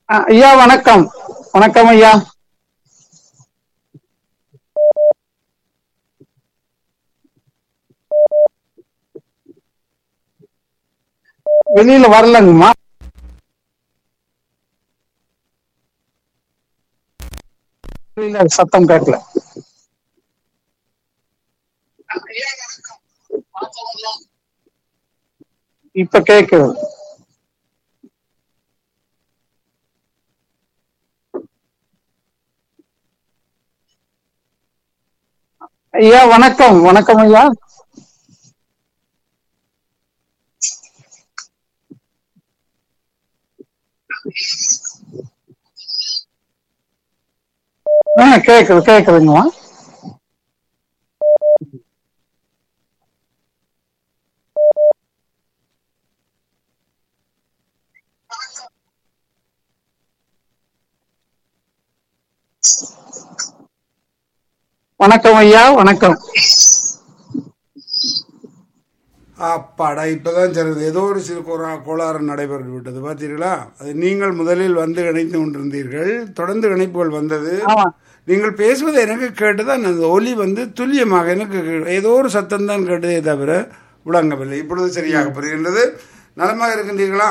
ஆ, ஐயா வணக்கம் வணக்கம் ஐயா வெளியில வரலங்கம்மா வெளியில சத்தம் கேட்கல இப்ப கேக்குது ஐயா வணக்கம் வணக்கம் ஐயா ஆ கேக்குது கேக்குதுங்கம்மா வணக்கம் ஐயா வணக்கம் அப்பாடா இப்பதான் சரி ஏதோ ஒரு சிறு கோரா- கோளாறு நடைபெற்று விட்டது பார்த்தீர்களா அது நீங்கள் முதலில் வந்து இணைத்து கொண்டிருந்தீர்கள் தொடர்ந்து இணைப்புகள் வந்தது ஆமா நீங்கள் பேசுவது எனக்கு கேட்டுதான் அந்த ஒலி வந்து துல்லியமாக எனக்கு கே- ஏதோ ஒரு சத்தம் தான் கேட்டதே தவிர விளங்கவில்லை இப்பொழுது சரியாக புரிகின்றது நலமாக இருக்கின்றீர்களா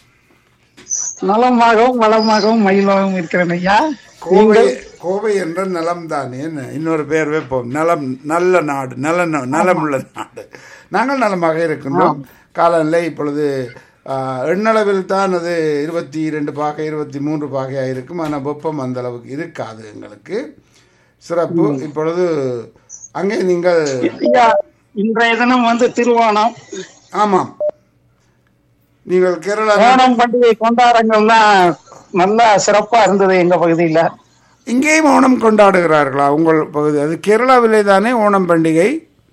நலமாகவும் வளமாகவும் மயிலாகவும் இருக்கிறேன் ஐயா கோவை கோவை என்ற நலம் தானே என்ன இன்னொரு பெயர் வைப்போம் நலம் நல்ல நாடு நல்ல ந- நலமுள்ள நாடு நாங்கள் நலமாக இருக்கின்றோம் காலநிலை இப்பொழுது ஆ, எண்ணளவில் தான் அது இருபத்தி இரண்டு பாகை இருபத்தி மூன்று பாகையாக இருக்கும் ஆனால் வெப்பம் அந்த அளவுக்கு இருக்காது எங்களுக்கு சிறப்பு இப்பொழுது அங்கே நீங்கள் ஐயா இன்றைய தினம் வந்து திருவோணம் ஆமாம் நீங்கள் கேரளா ஓணம் பண்டிகை கொண்டாடங்கள்லாம் நல்லா சிறப்பா இருந்தது எங்க பகுதியில இங்கேயும் ஓணம் கொண்டாடுகிறார்களா உங்கள் பகுதி அது கேரளாவிலே தானே ஓணம் பண்டிகை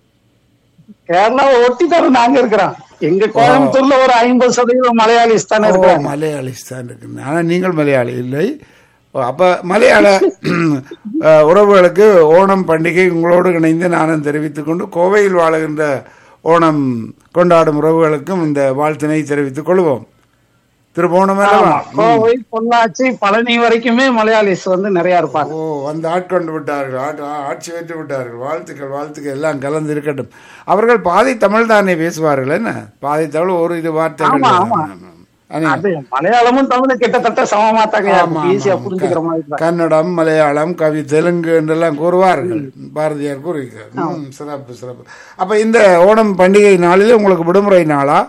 கேரளாவை ஒட்டி தானே நாங்க இருக்கிறோம் எங்க கோயம்புத்தூர்ல ஒரு ஐம்பது சதவீதம் மலையாளிஸ் தானே ஓ இருக்கிறாங்க மலையாளிஸ் தான் இருக்குது ஆனால் நீங்கள் மலையாளி இல்லை ஓ, அப்ப மலையாள அஹ், உறவுகளுக்கு ஓணம் பண்டிகை உங்களோடு இணைந்து நானும் தெரிவித்துக் கொண்டு கோவையில் வாழுகின்ற ஓணம் கொண்டாடும் உறவுகளுக்கும் இந்த வாழ்த்தினை தெரிவித்துக் கொள்வோம் திருவோணம் அல்லவா கோவை பொள்ளாச்சி பழனி வரைக்குமே மலையாளிஸ் வந்து நிறைய இருப்பாங்க ஓ வந்து ஆட்கொண்டு விட்டார்கள் ஆட்- ஆ- ஆட்சி வெற்றி விட்டார்கள் வாழ்த்துக்கள் வாழ்த்துக்கள் எல்லாம் கலந்து இருக்கட்டும் அவர்கள் பாதி தமிழ் தானே பேசுவார்கள் என்ன பாதி தமிழ் ஒரு இது வார்த்தைகள் ஆமா, ஆமா. அனே- அது மலையாளமும் தமிழும் கிட்டத்தட்ட சமமா தாங்க ஆமா, ஈஸியா ஆமா. புரிஞ்சுக்கிற மாதிரி தான். கன்னடம் மலையாளம் கவி தெலுங்கு என்றெல்லாம் கூறுவார்கள் பாரதியார் கூறுகிறார் ம், சிறப்பு சிறப்பு அப்ப இந்த ஓணம் பண்டிகை நாளில் உங்களுக்கு விடுமுறை நாளா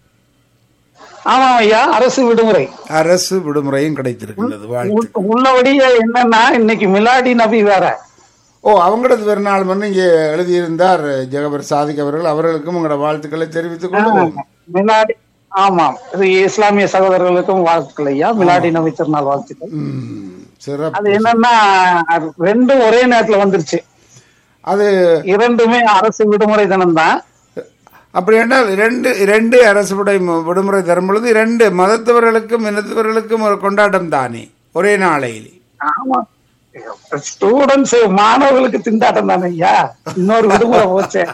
ஆமா ஐயா அரசு விடுமுறை அரசு விடுமுறையும் கிடைத்திருக்கின்றது வாழ்த்து உள்- உள்ளபடியே என்னன்னா இன்னைக்கு மிலாடி நபி வேற ஓ அவங்களது பெருநாள் வந்து இங்கே எழுதியிருந்தார் ஜெகபர் சாதிக் அவர்கள் அவர்களுக்கும் உங்களோட வாழ்த்துக்களை தெரிவித்துக் கொள்வோம் மிலாடி ஆமாம் இது இஸ்லாமிய சகோதரர்களுக்கும் வாழ்த்துக்கள் ஐயா மிலாடி நபி திருநாள் வாழ்த்துக்கள் ம், சிறப்பு அது என்னன்னா அது ரெண்டும் ஒரே நேரத்துல வந்துருச்சு அது இரண்டுமே அரசு விடுமுறை தினம்தான் அப்படி என்றால் இரண்டு இரண்டு அரசு விடை விடுமுறை தரும் பொழுது இரண்டு மதத்தவர்களுக்கும் இனத்தவர்களுக்கும் ஒரு கொண்டாட்டம் தானே ஒரே நாளையில் ஆமா ஸ்டூடெண்ட்ஸ் மாணவர்களுக்கு திண்டாட்டம் தானே ஐயா இன்னொரு விடுமுறை போச்சே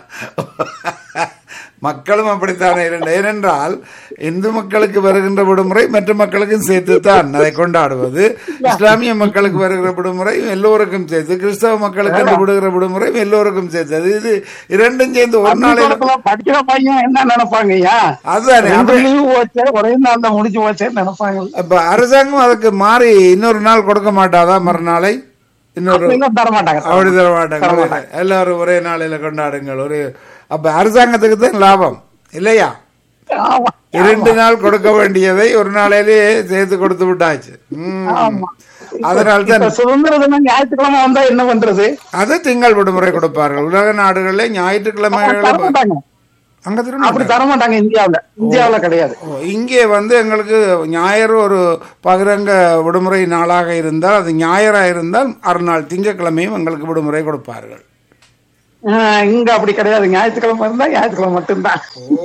மக்களும் அப்படித்தானே இரண்டு ஏனென்றால் இந்து மக்களுக்கு வருகின்ற விடுமுறை மற்ற மக்களுக்கும் சேர்த்து தான் அதை கொண்டாடுவது இஸ்லாமிய மக்களுக்கு வருகிற விடுமுறை எல்லோருக்கும் சேர்த்து கிறிஸ்தவ மக்களுக்கு என்று விடுகிற விடுமுறை எல்லோருக்கும் சேர்த்து அது இது இரண்டும் சேர்ந்து ஒரு நாளையில் பள்ளிக்கூடத்துல படிக்கிற பையன் என்ன நினைப்பாங்க ஐயா அதுதானே ரெண்டு லீவு போச்சே ஒரே நாள் தான் முடிஞ்சு போச்சேன்னு நினைப்பாங்க அப்ப அரசாங்கம் அதுக்கு மாறி இன்னொரு நாள் கொடுக்க மாட்டாதா மறுநாளை இன்னொரு அப்படிலாம் தர மாட்டாங்க அப்படி தர மாட்டாங்க எல்லாரும் ஒரே நாளையில கொண்டாடுங்கள் ஒரு அப்ப அரசாங்கத்துக்கு தான் லாபம் இல்லையா ஆமா இரண்டு நாள் கொடுக்க வேண்டியதை ஒரு நாளையிலேயே சேர்த்து கொடுத்து விட்டாச்சு ம். ஆமா அதனால தான் இப்ப சுதந்திர தினம் ஞாயிற்றுக்கிழமை வந்தா என்ன பண்றது அது திங்கள் விடுமுறை கொடுப்பார்கள் உலக நாடுகளில் தர ஞாயிற்றுக்கிழமைகளை மாட்டாங்க அங்க திரும்ப அப்படி தர மாட்டாங்க இந்தியாவுல இந்தியாவுல கிடையாது ஓ, இங்கே வந்து எங்களுக்கு ஞாயிறு ஒரு பகிரங்க விடுமுறை நாளாக இருந்தால் அது ஞாயிறாக இருந்தால் மறுநாள் திங்கட்கிழமையும் எங்களுக்கு விடுமுறை கொடுப்பார்கள் ஆஹ் இங்க அப்படி கிடையாது ஞாயிற்றுக்கிழமை இருந்தா ஞாயிற்றுக்கிழமை மட்டும்தான்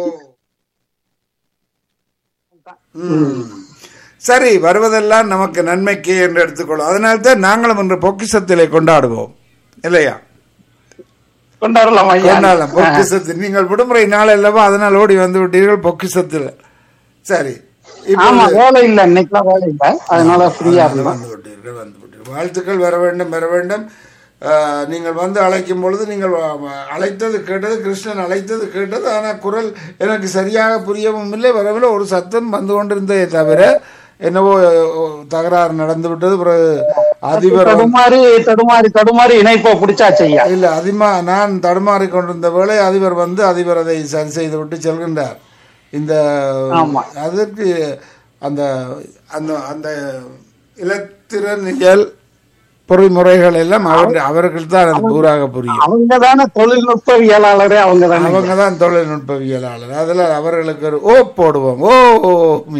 ம். சரி வருவதெல்லாம் நமக்கு நன்மைக்கு என்று எடுத்துக்கொள்ளும் அதனால தான் நாங்களும் இன்று பொக்கிஷத்திலே கொண்டாடுவோம் இல்லையா கொண்டாடலாம் ஐயா கொண்டாடலாம் பொக்கிஷத்தில் நீங்கள் விடுமுறை நாள் அல்லவா அதனால் ஓடி வந்து விட்டீர்கள் பொக்கிஷத்தில் சரி ஆமா இப்பொழுது வேலை இல்ல இன்னைக்குலாம் வேலை இல்ல அதனால ஃப்ரீயா இருந்தோம் வந்து விட்டீர்கள் வந்து விட்டீர்கள் வாழ்த்துக்கள் வர வேண்டும் வர வேண்டும் ஆஹ், நீங்கள் வந்து அழைக்கும் பொழுது நீங்கள் வ- வ- அழைத்தது கேட்டது கிருஷ்ணன் அழைத்தது கேட்டது ஆனால் குரல் எனக்கு சரியாக புரியவும் இல்லை வரவில்லை ஒரு சத்தம் வந்து கொண்டிருந்ததே தவிர என்னவோ அஹ், தகராறு நடந்து விட்டது பிறகு அதிபர் வந்து- தடுமாறி தடுமாறி தடுமாறி இணைப்போ பிடிச்சாச்சு ஐயா இல்ல அதிகமா நான் தடுமாறிக் கொண்டிருந்த வேளை அதிபர் வந்து அதிபர் அதை சரி செய்து விட்டு செல்கின்றார் இந்த ஆமா. அதற்கு அந்த அந்த அந்த இலத்திரனியல் பொறிமுறைகள் எல்லாம் அவர் அவர்கள் தான் அது பூராக புரியும் அவங்க தானே தொழில்நுட்பவியலாளரே அவங்க தானே அவங்க தான் தொழில்நுட்பவியலாளர் அதுல அவர்களுக்கு ஒரு ஓ போடுவோம் ஓ ஓ, மீ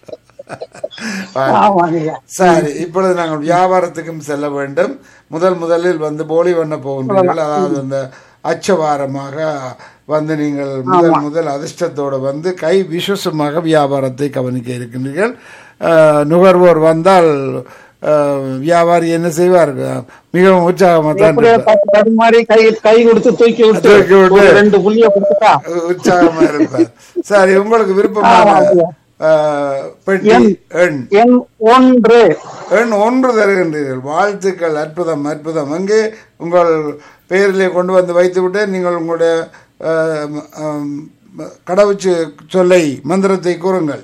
ஆமாங்க ஐயா சரி இப்பொழுது நாங்கள் வியாபாரத்துக்கும் செல்ல வேண்டும் முதல் முதலில் வந்து போலி பண்ண போகின்றீர்கள் அதாவது அந்த அச்சவாரமாக வந்து நீங்கள் முதல் முதல் அதிர்ஷ்டத்தோடு வந்து கை விசுவசமாக வியாபாரத்தை கவனிக்க இருக்கின்றீர்கள் அஹ், நுகர்வோர் வந்தால் அஹ், வியாபாரி என்ன செய்வார் மிகவும் உற்சாகமாக தான் எப்படியோ பார்த்து தடுமாறி கை கை கொடுத்து தூக்கி விட்டு தூக்கி விட்டு. ஒரு ரெண்டு புள்ளிய கொடுத்துட்டா உற்சாகமா இருப்பார் சரி உங்களுக்கு விருப்பமான ஆமா. அஹ், பெட்டி எண். எண் எண் ஒன்று எண் ஒன்று தருகின்றீர்கள் வாழ்த்துக்கள் அற்புதம் அற்புதம் அங்கே உங்கள் பெயரிலே கொண்டு வந்து வைத்துவிட்டு நீங்கள் உங்களுடைய அஹ், அம், கடவுச்சு சொல்லை மந்திரத்தை கூறுங்கள்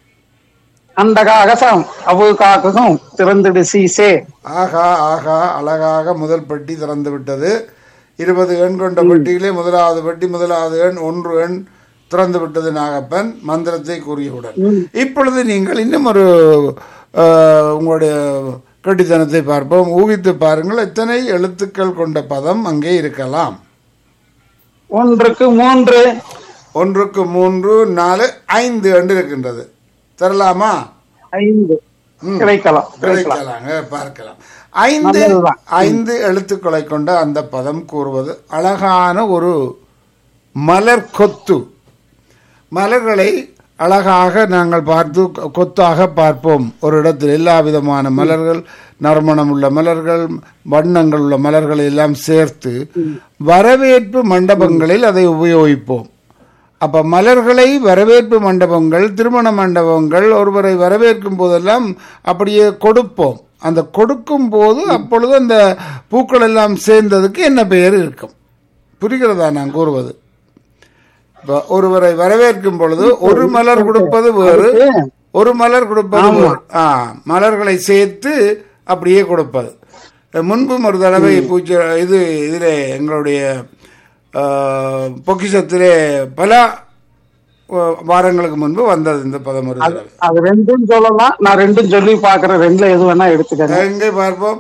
அண்டக அகசம் அவு காக்கும் திறந்துடு சீசே ஆகா ஆகா அழகாக முதல் பெட்டி திறந்து விட்டது இருபது எண் கொண்ட பெட்டியிலே முதலாவது பெட்டி முதலாவது எண் ஒன்று எண் திறந்து விட்டது நாகப்பன் மந்திரத்தை கூறியவுடன் இப்பொழுது நீங்கள் இன்னும் ஒரு அஹ், உங்களுடைய கட்டித்தனத்தை பார்ப்போம் ஊகித்து பாருங்கள் எத்தனை எழுத்துக்கள் கொண்ட பதம் அங்கே இருக்கலாம் ஒன்றுக்கு மூன்று ஒன்றுக்கு மூன்று நாலு ஐந்து எண்டு இருக்கின்றது தரலாமா ஐந்து கிடைக்கலாம் கிடைக்கலாம் கிடைக்கலாங்க பார்க்கலாம் ஐந்து நல்லதுதான். ஐந்து எழுத்துக்களை கொண்ட அந்த பதம் கூறுவது அழகான ஒரு மலர் கொத்து மலர்களை அழகாக நாங்கள் பார்த்து கொ- கொத்தாக பார்ப்போம் ஒரு இடத்தில் எல்லா விதமான மலர்கள் நறுமணம் உள்ள மலர்கள் வண்ணங்கள் உள்ள மலர்களை எல்லாம் சேர்த்து வரவேற்பு மண்டபங்களில் அதை உபயோகிப்போம் அப்ப மலர்களை வரவேற்பு மண்டபங்கள் திருமண மண்டபங்கள் ஒருவரை வரவேற்கும் போதெல்லாம் அப்படியே கொடுப்போம் அந்த கொடுக்கும் போது அப்பொழுது அந்த பூக்கள் எல்லாம் சேர்ந்ததுக்கு என்ன பெயர் இருக்கும் புரிகிறதா நான் கூறுவது இப்ப ஒருவரை வரவேற்கும் பொழுது ஒரு மலர் கொடுப்பது வேறு ஒரு மலர் கொடுப்பது வேறு. ஆ மலர்களை சேர்த்து அப்படியே கொடுப்பது முன்பும் ஒரு தடவை பூஜை இது இதிலே எங்களுடைய ஆ, பொக்கிஷத்திலே பல ஆ, வாரங்களுக்கு முன்பு வந்தது இந்த பதம் ஒரு தடவை அது ரெண்டும் சொல்லலாம் நான் ரெண்டும் சொல்லி பாக்குறேன் ரெண்டுல எது வேணா எடுத்துக்கிறேன் எங்கே பார்ப்போம்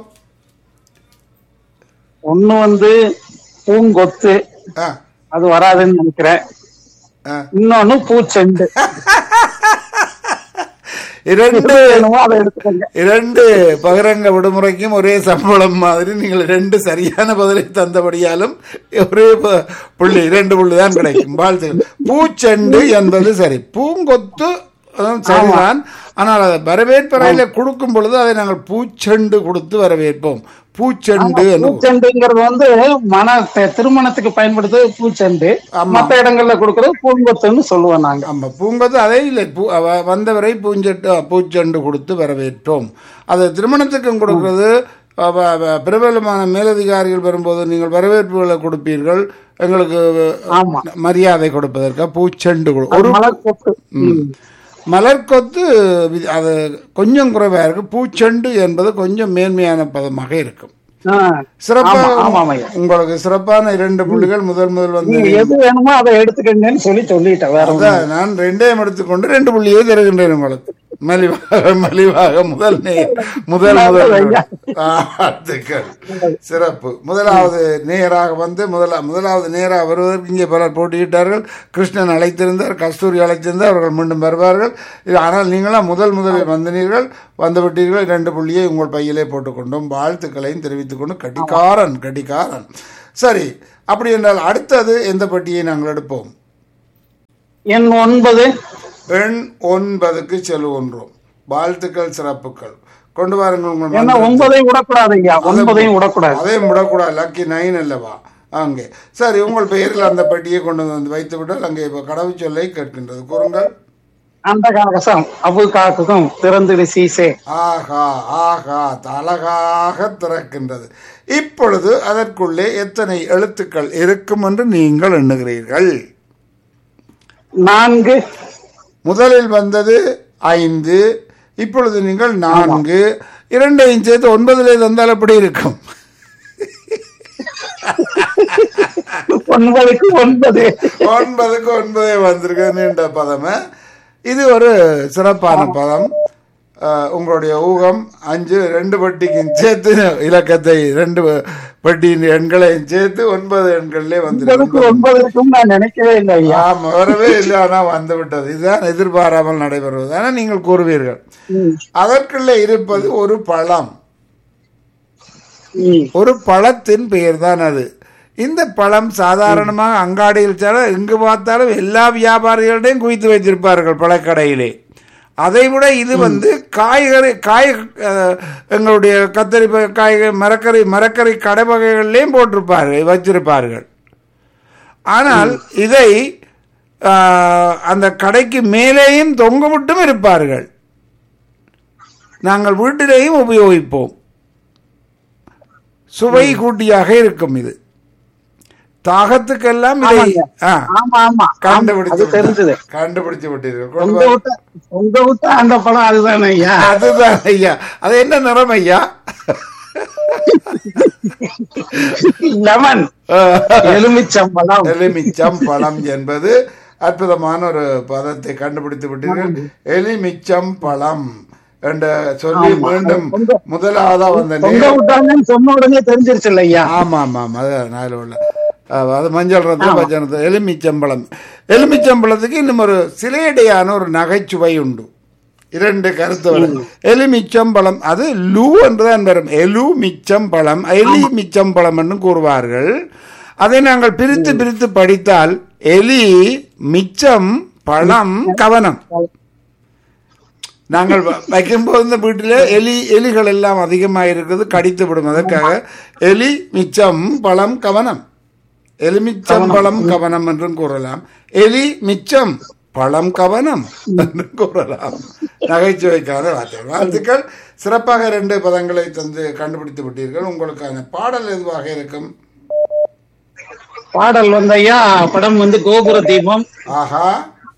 ஒண்ணு வந்து பூங்கொத்து ஆ அது வராதுன்னு நினைக்கிறேன் ஆ. இன்னொன்னு பூச்செண்டு இரண்டு வேணுமோ அதை எடுத்துக்கோங்க இரண்டு பகிரங்க விடுமுறைக்கும் ஒரே சம்பளம் மாதிரி நீங்கள் ரெண்டு சரியான பதிலை தந்தபடியாலும் ஒரே ப- புள்ளி இரண்டு புள்ளி தான் கிடைக்கும் வாழ்த்துக்கள் பூச்செண்டு என்பது சரி பூங்கொத்து அதுவும் சரிதான் ஆனால் அதை வரவேற்பறையில கொடுக்கும் பொழுது அதை நாங்கள் பூச்செண்டு கொடுத்து வரவேற்போம் பூச்செண்டு என்று பூச்செண்டுங்கிறது வந்து மன த- திருமணத்துக்கு பயன்படுத்துறது பூச்செண்டு மத்த இடங்கள்ல கொடுக்கறது பூங்கொத்துன்னு சொல்லுவோம் நாங்க ஆமா பூங்கொத்து அதே இல்லை பூ அவ- வந்தவரை பூஞ்செட்டு பூச்செண்டு கொடுத்து வரவேற்றோம் அது திருமணத்துக்கும் கொடுக்கிறது அவ- அவ- பிரபலமான மேலதிகாரிகள் வரும்போது நீங்கள் வரவேற்புகளை கொடுப்பீர்கள் எங்களுக்கு ஆமா மரியாதை கொடுப்பதற்கு பூச்செண்டு கொடு ஒரு மலர் கொத்து ம். மலர்கொத்து வி- அது கொஞ்சம் குறைவா இருக்கு பூச்செண்டு என்பது கொஞ்சம் மேன்மையான பதமாக இருக்கும் ஆ. சிறப்பாக ஆமா, ஆமாம் ஐயா. உங்களுக்கு சிறப்பான இரண்டு புள்ளிகள் முதல் முதல் வந்து நீங்க எது வேணுமோ அதை எடுத்துக்கங்கன்னு சொல்லி சொல்லிட்டேன் வேற ஒண்ணும் அதான் நான் ரெண்டையும் எடுத்துக்கொண்டு ரெண்டு புள்ளியை தருகின்றேன் உங்களுக்கு மலிவாக மலிவாக முதல் நே- முதல் முதல் ஐயா. வாழ்த்துக்கள் சிறப்பு முதலாவது நேராக வந்து முதலா முதலாவது நேராக வருவதற்கு இங்கே பலர் போட்டியிட்டார்கள் கிருஷ்ணன் அழைத்திருந்தார் கஸ்தூரி அழைத்திருந்தார் அவர்கள் மீண்டும் வருவார்கள் இது ஆனால் நீங்களாம் முதல் முதலில் வந்தனீர்கள் வந்துவிட்டீர்கள் இரண்டு புள்ளியை உங்கள் பையிலே போட்டுக்கொண்டோம் வாழ்த்துக்களையும் தெரிவித்துக் கொண்டு கட்டிக்காரன் கட்டிக்காரன் சரி அப்படி என்றால் அடுத்தது எந்த பட்டியை நாங்கள் எடுப்போம் எண் ஒன்பது எண் ஒன்பதுக்கு செல்கின்றோம் வாழ்த்துக்கள் சிறப்புகள் கொண்டு வாருங்கள் உங்கள் ஏன்னா மந்திரம். ஒன்பதையும் விடக்கூடாது ஐயா ஒன்பதையும் விடக்கூடாது அதையும் விடக்கூடாது லக்கி நைன் அல்லவா அங்கே சரி உங்கள் பெயரில் அந்த பெட்டியை கொண்டு வந்து வைத்து விட்டால் அங்கே இப்போ கடவுச்சொல்லை கேட்கின்றது கூறுங்கள் அந்த காகசம் அபு காக்குக்கும் திறந்துடு சீசே ஆகா ஆகா அழகாக திறக்கின்றது இப்பொழுது அதற்குள்ளே எத்தனை எழுத்துக்கள் இருக்கும் என்று நீங்கள் எண்ணுகிறீர்கள் நான்கு முதலில் வந்தது ஐந்து இப்பொழுது நீங்கள் நான்கு இரண்டையும் சேர்த்து ஒன்பதிலே தந்தால் எப்படி இருக்கும் ஒன்பதுக்கு ஒன்பது ஒன்பதுக்கு ஒன்பதே வந்திருக்கு நீண்ட பதம் இது ஒரு சிறப்பான பதம் அஹ், உங்களுடைய ஊகம் அஞ்சு ரெண்டு பட்டிக்கும் சேர்த்து இலக்கத்தை ரெண்டு பட்டியின் எண்களையும் சேர்த்து ஒன்பது எண்கள்லே ஒன்பதுக்கு வந்திருக்கு ஒன்பது இருக்கும் நான் நினைக்கவே இல்லை ஐயா ஆமா வரவே இல்லை ஆனா வந்து விட்டது இதுதான் எதிர்பாராமல் நடைபெறுவது ஆனா நீங்கள் கூறுவீர்கள் ம், அதற்குள்ளே இருப்பது ஒரு பழம் ம். ஒரு பழத்தின் பெயர் தான் அது இந்த பழம் சாதாரணமாக அங்காடியில் சால எங்கு பார்த்தாலும் எல்லா வியாபாரிகளிடையும் குவித்து வைத்திருப்பார்கள் பழக்கடையிலே அதை விட இது வந்து காய்கறி காய் அஹ், எங்களுடைய கத்தரி ப- காய்கறி மரக்கறி மரக்கறி கடை வகைகள்லேயும் போட்டிருப்பார்கள் வச்சிருப்பார்கள் ஆனால் இதை ஆஹ், அந்த கடைக்கு மேலேயும் தொங்க விட்டும் இருப்பார்கள் நாங்கள் வீட்டிலேயும் உபயோகிப்போம் சுவை கூட்டியாக இருக்கும் இது தாகத்துக்கெல்லாம் இதை ஆமாங்க. ஆ, ஆமா ஆமா ஆமா, கண்டுபிடிச்சு அது தெரிஞ்சது விட்டீர்கள். கண்டுபிடிச்சு விட்டீர்கள் கொண்டு உங்க வா. விட்ட உங்க விட்ட அந்த படம் அதுதானே ஐயா அதுதான் ஐயா அது என்ன நிறம் ஐயா லெமன் எலுமிச்சம்பழம் எலுமிச்சம் பழம் என்பது அற்புதமான ஒரு பதத்தை கண்டுபிடித்து விட்டீர்கள் எலுமிச்சம் பழம் என்று சொல்லி மீண்டும் முதலாவதா வந்த தொங்க நேர் விட்டாங்கன்னு சொன்ன உடனே தெரிஞ்சிருச்சு இல்லையா ஆமா ஆமா ஆமா அது நாலு உள்ள அஹ் அது மஞ்சள் ரத்தம் பச்சை ரத்தம் எலுமிச்சம்பழம் எலுமிச்சம்பழத்துக்கு இன்னும் ஒரு சிலையடையான ஒரு நகைச்சுவை உண்டு இரண்டு கருத்து வரும் எலுமிச்சம்பழம் அது லூ என்றுதான் வரும் எலு மிச்சம் பழம் எலி மிச்சம் பழம் என்று கூறுவார்கள் அதை நாங்கள் பிரித்து பிரித்து படித்தால் எலி மிச்சம் பழம் கவனம் நாங்கள் வ- வைக்கும்போது இந்த வீட்டில் எலி எலிகள் எல்லாம் அதிகமாக இருக்குது கடித்து விடும் அதற்காக எலி மிச்சம் பழம் கவனம் எலுமிச்சம் பழம் கவனம் என்றும் கூறலாம் எலி மிச்சம் பழம் கவனம் என்றும் கூறலாம் நகைச்சுவைக்கான வார்த்தை வாழ்த்துக்கள் சிறப்பாக இரண்டு பதங்களை தந்து கண்டுபிடித்து விட்டீர்கள் உங்களுக்கான பாடல் எதுவாக இருக்கும் பாடல் வந்து ஐயா படம் வந்து கோபுர தீபம் ஆஹா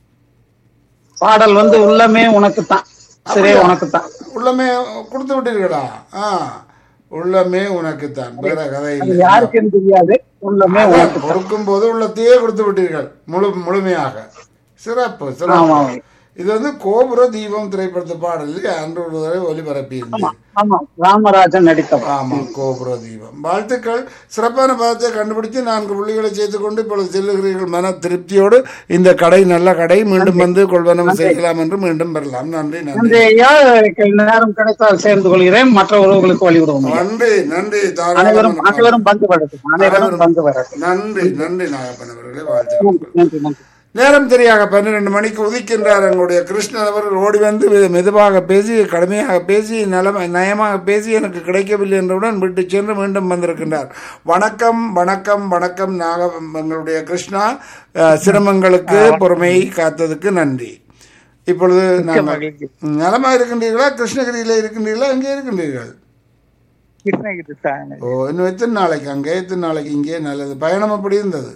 பாடல் வந்து உள்ளமே உனக்குத்தான் சரி உனக்குத்தான் உள்ளமே கொடுத்து விட்டீர்களா ஆ உள்ளமே உனக்குத்தான் வேற கதை அது இல்லை யாருக்குன்னு தெரியாது உள்ளமே உனக்கு கொடுக்கும் போது உள்ளத்தையே கொடுத்து விட்டீர்கள் முழு முழுமையாக சிறப்பு சிறப்பு ஆமா. இது வந்து கோபுர தீபம் திரைப்படத்து பாடலில் அன்று ஒரு தடவை ஒலிபரப்பி இருந்தது ஆமா ராமராஜன் நடித்தவர் ஆமா கோபுர தீபம் வாழ்த்துக்கள் சிறப்பான பதத்தை கண்டுபிடித்து நான்கு புள்ளிகளை சேர்த்து கொண்டு இப்பொழுது செல்லுகிறீர்கள் மன திருப்தியோடு இந்த கடை நல்ல கடை மீண்டும் வந்து கொள்வனவு செய்யலாம் என்று மீண்டும் பெறலாம் நன்றி நன்றி நன்றி ஐயா நேரம் கிடைத்தால் சேர்ந்து கொள்கிறேன் மற்ற உறவுகளுக்கு வழிவிடுவோம் ஐயா. நன்றி நன்றி அனைவரும் தாராளமான அனைவரும் பங்கு பெறட்டும் அனைவரும் பங்கு பெறட்டும் நன்றி நன்றி நாகப்பன் அவர்களே வாழ்த்துக்கள் நன்றி நன்றி நேரம் தெரியாக பன்னிரண்டு மணிக்கு உதிக்கின்றார் எங்களுடைய கிருஷ்ணன் அவர்கள் ஓடி வந்து மெ- மெதுவாக பேசி கடுமையாக பேசி நலம நயமாக பேசி எனக்கு கிடைக்கவில்லை என்றவுடன் விட்டு சென்று மீண்டும் வந்திருக்கின்றார் வணக்கம் வணக்கம் வணக்கம் நாக எங்களுடைய கிருஷ்ணா அஹ், சிரமங்களுக்கு பொறுமையை காத்ததுக்கு நன்றி இப்பொழுது நாங்கள் நலமா இருக்கின்றீர்களா கிருஷ்ணகிரியில இருக்கின்றீர்களா எங்கே இருக்கின்றீர்கள் கிருஷ்ணகிரி தாங்க ஓ இன்னும் எத்தனை நாளைக்கு அங்கே எத்தனை நாளைக்கு இங்கே நல்லது பயணம் எப்படி இருந்தது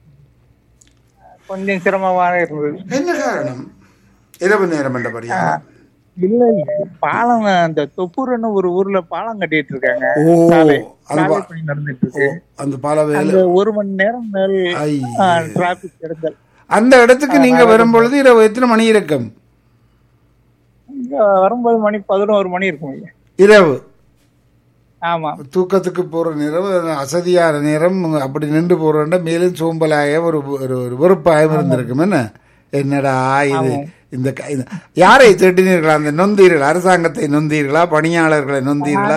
கொஞ்சம் சிரமமாக இருந்தது என்ன காரணம் இரவு நேரம் என்றபடியா இல்ல இல்ல பாலம் அந்த தொப்பூர்னு ஒரு ஊர்ல பாலம் கட்டிட்டு இருக்காங்க ஓ சாலை அந்த சாலை பா- பணி நடந்துட்டு இருக்கு அந்த பால வேலை அந்த ஒரு மணி நேரம் மேல் ஐ. டிராபிக் இடங்கள் அந்த இடத்துக்கு நீங்க வரும்பொழுது இரவு எத்தனை மணி இருக்கும் இங்க வரும்போது மணி பதினோரு மணி இருக்கும் ஐயா. இரவு ஆமா தூக்கத்துக்கு போற நேரம் அசதியான நேரம் அப்படி நின்று போறோம்னா மேலும் சோம்பலாய ஒரு ஒரு ஒரு வெறுப்பாயம் இருந்திருக்கும் என்ன என்னடா இது இந்த க- இது- யாரை திட்டினீர்களா அந்த நொந்தீர்கள் அரசாங்கத்தை நொந்தீர்களா பணியாளர்களை நொந்தீர்களா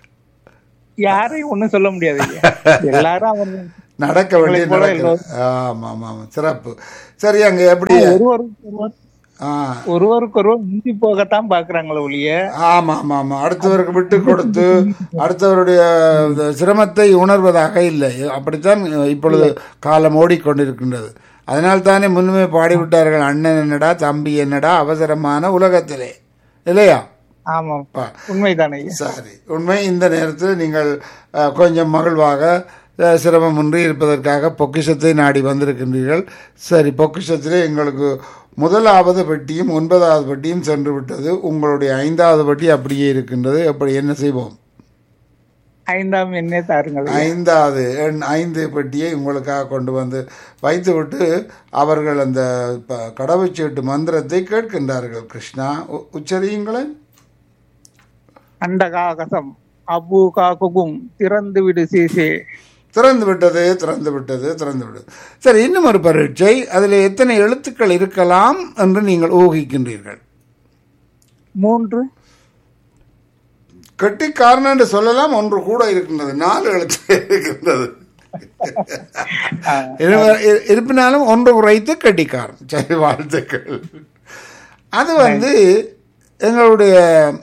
யாரையும் ஒண்ணும் சொல்ல முடியாது ஐயா. எல்லாரும் அவர் நடக்க வேண்டிய எங்களைப் போல நடக்குது ஆமா ஆமா ஆமா சிறப்பு சரி அங்க எப்படி ஒருவருக்கு ஒருவர் ஆ ஒருவருக்கு ஒருவர் முந்தி போகத்தான் பாக்குறாங்களே ஒழிய ஆமா ஆமா ஆமா அடுத்தவருக்கு விட்டு கொடுத்து அடுத்தவருடைய இந்த சிரமத்தை உணர்வதாக இல்லை அப்படித்தான் இப்பொழுது காலம் ஓடிக்கொண்டிருக்கின்றது அதனால் தானே முன்னுமே பாடிவிட்டார்கள் அண்ணன் என்னடா தம்பி என்னடா அவசரமான உலகத்திலே இல்லையா ஆமாம் பா. உண்மைதானே ஐயா சரி உண்மை இந்த நேரத்தில் நீங்கள் அஹ், கொஞ்சம் மகிழ்வாக அஹ், சிரமமின்றி இருப்பதற்காக பொக்கிஷத்தை நாடி வந்திருக்கின்றீர்கள் சரி பொக்கிஷத்திலே எங்களுக்கு முதலாவது பெட்டியும் ஒன்பதாவது பெட்டியும் சென்று விட்டது உங்களுடைய ஐந்தாவது பெட்டி அப்படியே இருக்கின்றது அப்படி என்ன செய்வோம் ஐந்தாம் எண்ணே தாருங்கள் ஐயா. ஐந்தாவது எண் ஐந்து பெட்டியை உங்களுக்காக கொண்டு வந்து வைத்துவிட்டு அவர்கள் அந்த ப- கடவுச்சீட்டு மந்திரத்தை கேட்கின்றார்கள் கிருஷ்ணா உ- உச்சரியுங்களேன் அண்டகாகசம் அபு காக்குகும் திறந்து விடு சீசே திறந்து விட்டது திறந்து விட்டது திறந்து விட்டது சரி இன்னும் ஒரு பரீட்சை அதில் எத்தனை எழுத்துக்கள் இருக்கலாம் என்று நீங்கள் ஊகிக்கின்றீர்கள் மூன்று கெட்டிக்காரன் என்று சொல்லலாம் ஒன்று கூட இருக்கின்றது நாலு எழுத்து இருக்கின்றது ஆ, இரு- இரு- இருப்பினாலும் ஒன்று குறைத்து கெட்டிக்காரன் சரி வாழ்த்துக்கள் அது வந்து எங்களுடைய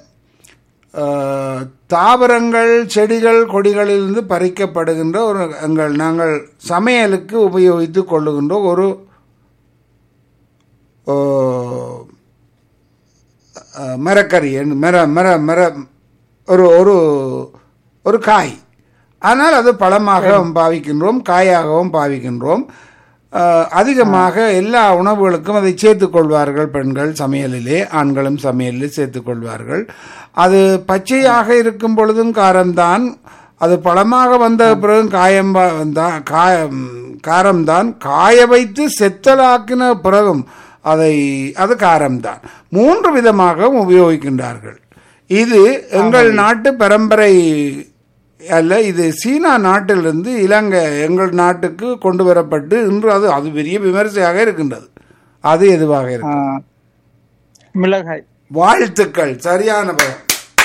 அஹ், தாவரங்கள் செடிகள் கொடிகளிலிருந்து பறிக்கப்படுகின்ற ஒரு எங்கள் நாங்கள் சமையலுக்கு உபயோகித்து கொள்ளுகின்ற ஒரு ஓ, அஹ், மரக்கறி என்று- மர மர மர ஒரு ஒரு ஒரு காய் ஆனால் அது பழமாகவும் பாவிக்கின்றோம் காயாகவும் பாவிக்கின்றோம் அஹ், அதிகமாக எல்லா உணவுகளுக்கும் அதை சேர்த்துக் கொள்வார்கள் பெண்கள் சமையலிலே ஆண்களும் சமையலில் சேர்த்துக் கொள்வார்கள் அது பச்சையாக இருக்கும் பொழுதும் காரம்தான் அது பழமாக வந்த பிறகு காயம் தான் காயம் காரம்தான் காய வைத்து செத்தலாக்கின பிறகும் அதை அது காரம்தான் மூன்று விதமாகவும் உபயோகிக்கின்றார்கள் இது எங்கள் நாட்டு பரம்பரை அல்ல இது சீனா நாட்டிலிருந்து இலங்கை எங்கள் நாட்டுக்கு கொண்டு வரப்பட்டு இன்று அது அது பெரிய விமர்சையாக இருக்கின்றது அது எதுவாக ஆ, இருக்கு மிளகாய் வாழ்த்துக்கள் சரியான பதம்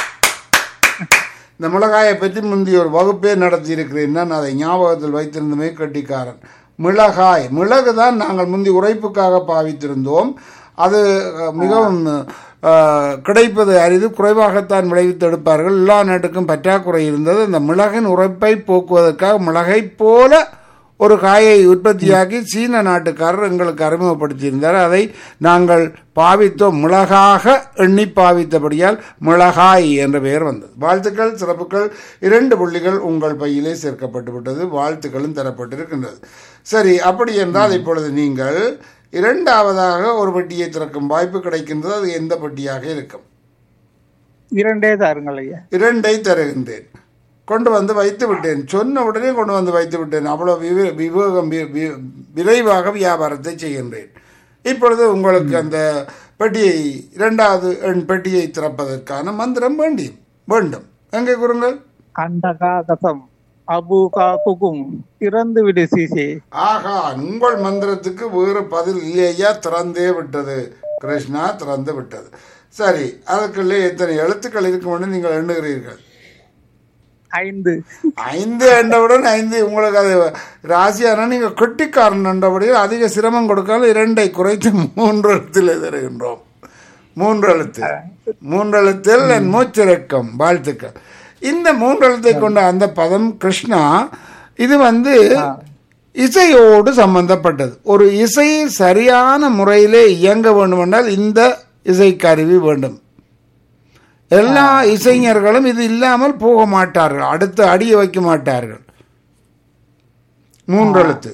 இந்த மிளகாயை பற்றி முந்தைய ஒரு வகுப்பே நடத்தி இருக்கிறேன் நான் அதை ஞாபகத்தில் வைத்திருந்தமே கட்டிக்காரன் மிளகாய் மிளகு தான் நாங்கள் முந்தி உரைப்புக்காக பாவித்திருந்தோம் அது அஹ், மிகவும் அஹ், கிடைப்பது அரிது குறைவாகத்தான் விளைவித்து எடுப்பார்கள் எல்லா நாட்டுக்கும் பற்றாக்குறை இருந்தது அந்த மிளகின் உரைப்பை போக்குவதற்காக மிளகைப் போல ஒரு காயை உற்பத்தியாக்கி சீன நாட்டுக்காரர் எங்களுக்கு அறிமுகப்படுத்தியிருந்தார் அதை நாங்கள் பாவித்தோம் மிளகாக எண்ணி பாவித்தபடியால் மிளகாய் என்ற பெயர் வந்தது வாழ்த்துக்கள் சிறப்புகள் இரண்டு புள்ளிகள் உங்கள் பையிலே சேர்க்கப்பட்டு விட்டது வாழ்த்துக்களும் தரப்பட்டிருக்கின்றது சரி அப்படி என்றால் இப்பொழுது நீங்கள் இரண்டாவதாக ஒரு பெட்டியை திறக்கும் வாய்ப்பு கிடைக்கின்றது அது எந்த பெட்டியாக இருக்கும் இரண்டே தாருங்கள் ஐயா இரண்டை தருகின்றேன் கொண்டு வந்து வைத்து விட்டேன் சொன்ன உடனே கொண்டு வந்து வைத்து விட்டேன் அவ்வளோ விவே விவேகம் வி- வி- விரைவாக வியாபாரத்தை செய்கின்றேன் இப்பொழுது உங்களுக்கு அந்த பெட்டியை இரண்டாவது எண் பெட்டியை திறப்பதற்கான மந்திரம் வேண்டி வேண்டும் எங்கே கூறுங்கள் அண்டகாகசம் அபு காக்குகும் திறந்து விடு சீசே ஆகா உங்கள் மந்திரத்துக்கு வேறு பதில் இல்லையா திறந்தே விட்டது கிருஷ்ணா திறந்து விட்டது சரி அதுக்குள்ளே எத்தனை எழுத்துக்கள் இருக்கும்னு நீங்கள் எண்ணுகிறீர்கள் ஐந்து ஐந்து என்றவுடன் ஐந்து உங்களுக்கு அது ராசியான நீங்க கெட்டிக்காரன் என்றபடியில் அதிக சிரமம் கொடுக்காமல் இரண்டை குறைத்து மூன்று எழுத்தில் தருகின்றோம் மூன்று எழுத்து மூன்று எழுத்தில் என் மூச்சிறக்கம் வாழ்த்துக்கள் இந்த மூன்று எழுத்தை கொண்ட அந்த பதம் கிருஷ்ணா இது வந்து இசையோடு சம்பந்தப்பட்டது ஒரு இசை சரியான முறையிலே இயங்க வேண்டுமென்றால் இந்த இசைக்கருவி வேண்டும் எல்லா இசைஞர்களும் இது இல்லாமல் போக மாட்டார்கள் அடுத்து அடிய வைக்க மாட்டார்கள் மூன்றெழுத்து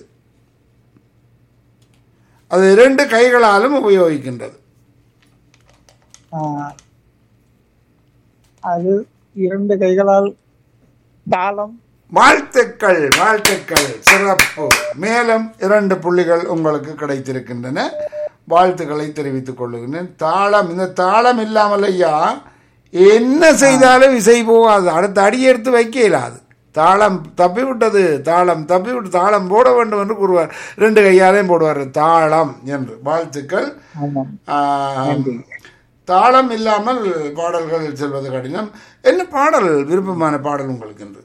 அது இரண்டு கைகளாலும் உபயோகிக்கின்றது ஆ, அது இரண்டு கைகளால் தாளம் வாழ்த்துக்கள் வாழ்த்துக்கள் சிறப்பு மேலும் இரண்டு புள்ளிகள் உங்களுக்கு கிடைத்திருக்கின்றன வாழ்த்துக்களை தெரிவித்துக் கொள்ளுகின்றேன் தாளம் இந்த தாளம் இல்லாமல் ஐயா என்ன செய்தாலும் இசை போகாது அடுத்த அடி எடுத்து வைக்க இயலாது தாளம் தப்பி விட்டது தாளம் தப்பி விட்டு தாளம் போட வேண்டும் என்று கூறுவார் ரெண்டு கையாலையும் போடுவார் தாளம் என்று வாழ்த்துக்கள் ஆமாம் ஆஹ், தாளம் இல்லாமல் பாடல்கள் செல்வது கடினம் என்ன பாடல் விருப்பமான பாடல் உங்களுக்கு என்று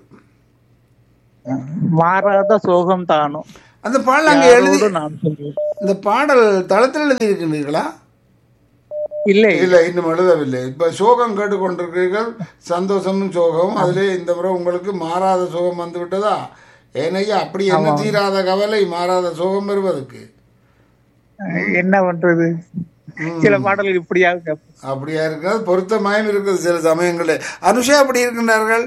மாறாத சோகம் தானும் அந்த பாடல் அங்கே எழுதி யாரோடு நான் சொல்வேன் இந்த பாடல் தளத்தில் எழுதி இருக்கின்றீர்களா இல்லை இல்லை இன்னும் எழுதவில்லை இப்ப சோகம் கேட்டுக்கொண்டிருக்கிறீர்கள் சந்தோஷமும் சோகமும் அதிலே இந்த முறை உங்களுக்கு மாறாத சோகம் வந்து விட்டதா ஏனையா அப்படி என்ன தீராத கவலை மாறாத சோகம் வருவதற்கு என்ன பண்றது சில பாடல்கள் இப்படியாக கேட்போம். அப்படியா இருக்கிறது பொருத்தமாயும் இருக்குது சில சமயங்களில் அனுஷா அப்படி இருக்கின்றார்கள்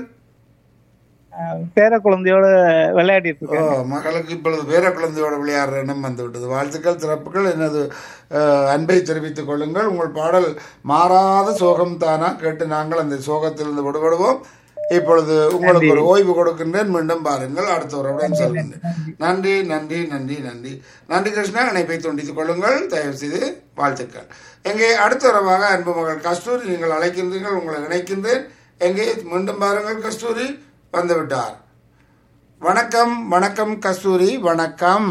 அஹ் பேர குழந்தையோட விளையாடிட்டு ஓ இருக்கேன் மகளுக்கு இப்பொழுது பேர குழந்தையோட விளையாடுற எண்ணம் வந்து விட்டது வாழ்த்துக்கள் சிறப்புகள் எனது அஹ், அன்பை தெரிவித்துக் கொள்ளுங்கள் உங்கள் பாடல் மாறாத சோகம் தானா கேட்டு நாங்கள் அந்த சோகத்திலிருந்து விடுபடுவோம் இப்பொழுது உங்களுக்கு ஒரு ஓய்வு கொடுக்கின்றேன் மீண்டும் பாருங்கள் அடுத்த உறவுடன் சொல்கின்றேன் நன்றி நன்றி நன்றி நன்றி நன்றி கிருஷ்ணா இணைப்பை துண்டித்துக் கொள்ளுங்கள் தயவு செய்து வாழ்த்துக்கள் எங்கே அடுத்த உறவாக அன்பு மகள் கஸ்தூரி நீங்கள் அழைக்கின்றீர்கள் உங்களை இணைக்கின்றேன் எங்கே மீண்டும் பாருங்கள் கஸ்தூரி வந்துவிட்டார் வணக்கம் வணக்கம் கஸ்தூரி வணக்கம்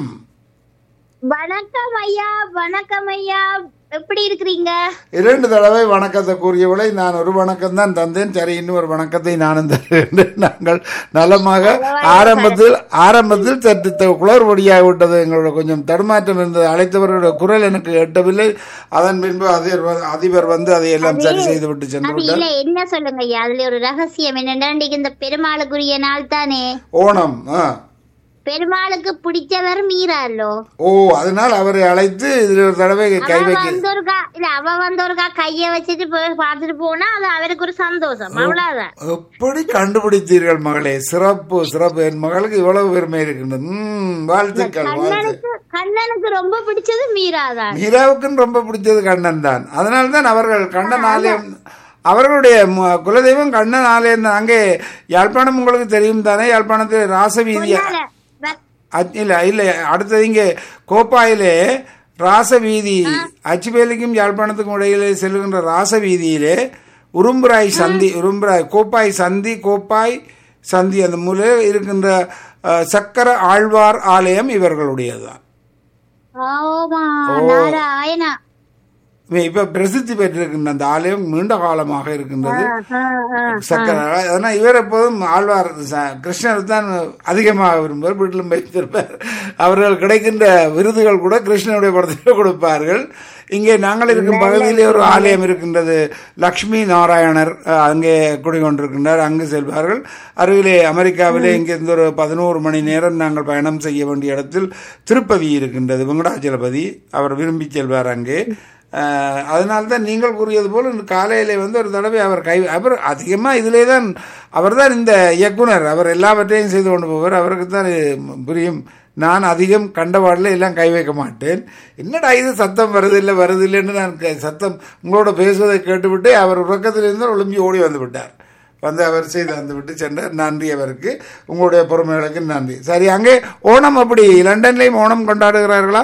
வணக்கம் ஐயா வணக்கம் ஐயா எப்படி இருக்கிறீங்க இரண்டு தடவை வணக்கத்தை கூறியவளை நான் ஒரு வணக்கம் தான் தந்தேன் சரி இன்னும் ஒரு வணக்கத்தை நானும் தருகின்றேன் நாங்கள் நலமாக ஆரம்பத்தில் ஆரம்பத்தில் சற்று த- குளறுபடியாக விட்டது எங்களோட கொஞ்சம் தடுமாற்றம் இருந்தது அழைத்தவர்களுடைய குரல் எனக்கு எட்டவில்லை அதன் பின்பு அதிபர் அதிபர் வந்து அதை எல்லாம் சரி செய்து விட்டு சென்று அது விட்டார் இல்ல என்ன சொல்லுங்க ஐயா அதுல ஒரு ரகசியம் என்னன்னா இன்னைக்கு இந்த பெருமாளுக்குரிய நாள் தானே ஓணம் ஆ பெருமாளுக்கு பிடிச்சவர் மீறாலோ ஓ அதனால் அவரை அழைத்து இதில் ஒரு தடவை கை அவ வைக்க வந்தோருக்கா இல்ல அவ வந்தோருக்கா கைய வச்சுட்டு போய் பார்த்துட்டு போனா அது அவருக்கு ஒரு சந்தோஷம் அவ்வளவுதான் எப்படி கண்டுபிடித்தீர்கள் மகளே சிறப்பு சிறப்பு என் மகளுக்கு இவ்வளவு பெருமை இருக்கின்றது ம், வாழ்த்துக்கள் வாழ்த்து கண்ணனுக்கு கண்ணனுக்கு ரொம்ப பிடிச்சது மீராதான் மீராவுக்கும் ரொம்ப பிடிச்சது கண்ணன் தான் அதனால தான் அவர்கள் கண்ணன் ஆலயம் அவர்களுடைய மு- குலதெய்வம் கண்ணன் ஆலயம் தான் அங்கே யாழ்ப்பாணம் உங்களுக்கு தெரியும் தானே யாழ்ப்பாணத்தில் ராசவீதி அ- இல்ல இல்ல அடுத்தது இங்கே கோப்பாயிலே ராசவீதி அச்சுவேலிக்கும் யாழ்ப்பாணத்துக்கும் இடையிலே செல்லுகின்ற ராசவீதியிலே உரும்புராய் சந்தி உரும்புராய் கோப்பாய் சந்தி கோப்பாய் சந்தி அந்த மூலையில் இருக்கின்ற அஹ், சக்கர ஆழ்வார் ஆலயம் இவர்களுடையதுதான் ஆமா நாராயணா இப்ப பிரசித்தி பெற்றிருக்கின்ற அந்த ஆலயம் நீண்ட காலமாக இருக்கின்றது ஆ, ஆ. சக்கர அதனால் இவர் எப்போதும் ஆழ்வார் ச- கிருஷ்ணர் தான் அதிகமாக விரும்புவார் வீட்டிலும் வைத்திருப்பார் அவர்கள் கிடைக்கின்ற விருதுகள் கூட கிருஷ்ணனுடைய படத்தில் கொடுப்பார்கள் இங்கே நாங்கள் இருக்கும் பகுதியிலே ஒரு ஆலயம் இருக்கின்றது லக்ஷ்மி நாராயணர் அஹ், அங்கே குடிகொண்டிருக்கின்றார் அங்கு செல்வார்கள் அருகிலே அமெரிக்காவிலே இங்கிருந்து ஒரு பதினோரு மணி நேரம் நாங்கள் பயணம் செய்ய வேண்டிய இடத்தில் திருப்பதி இருக்கின்றது வெங்கடாச்சலபதி அவர் விரும்பி செல்வார் அங்கே அஹ், அதனால்தான் நீங்கள் கூறியது போல் இந்த காலையிலே வந்து ஒரு தடவை அவர் கை அவர் அதிகமாக இதிலே தான் அவர் தான் இந்த இயக்குனர் அவர் எல்லாவற்றையும் செய்து கொண்டு போவார் அவருக்கு தான் இது புரியும் நான் அதிகம் கண்டவாடில் எல்லாம் கை வைக்க மாட்டேன் என்னடா இது சத்தம் வருது இல்லை வருது இல்லைன்னு நான் க- சத்தம் உங்களோட பேசுவதை கேட்டுவிட்டு அவர் உறக்கத்திலிருந்து ஒளிம்பி ஓடி வந்து விட்டார் வந்து அவர் செய்து வந்து விட்டு சென்றார் நன்றி அவருக்கு உங்களுடைய பொறுமைகளுக்கு நன்றி சரி அங்கே ஓணம் அப்படி லண்டன்லேயும் ஓணம் கொண்டாடுகிறார்களா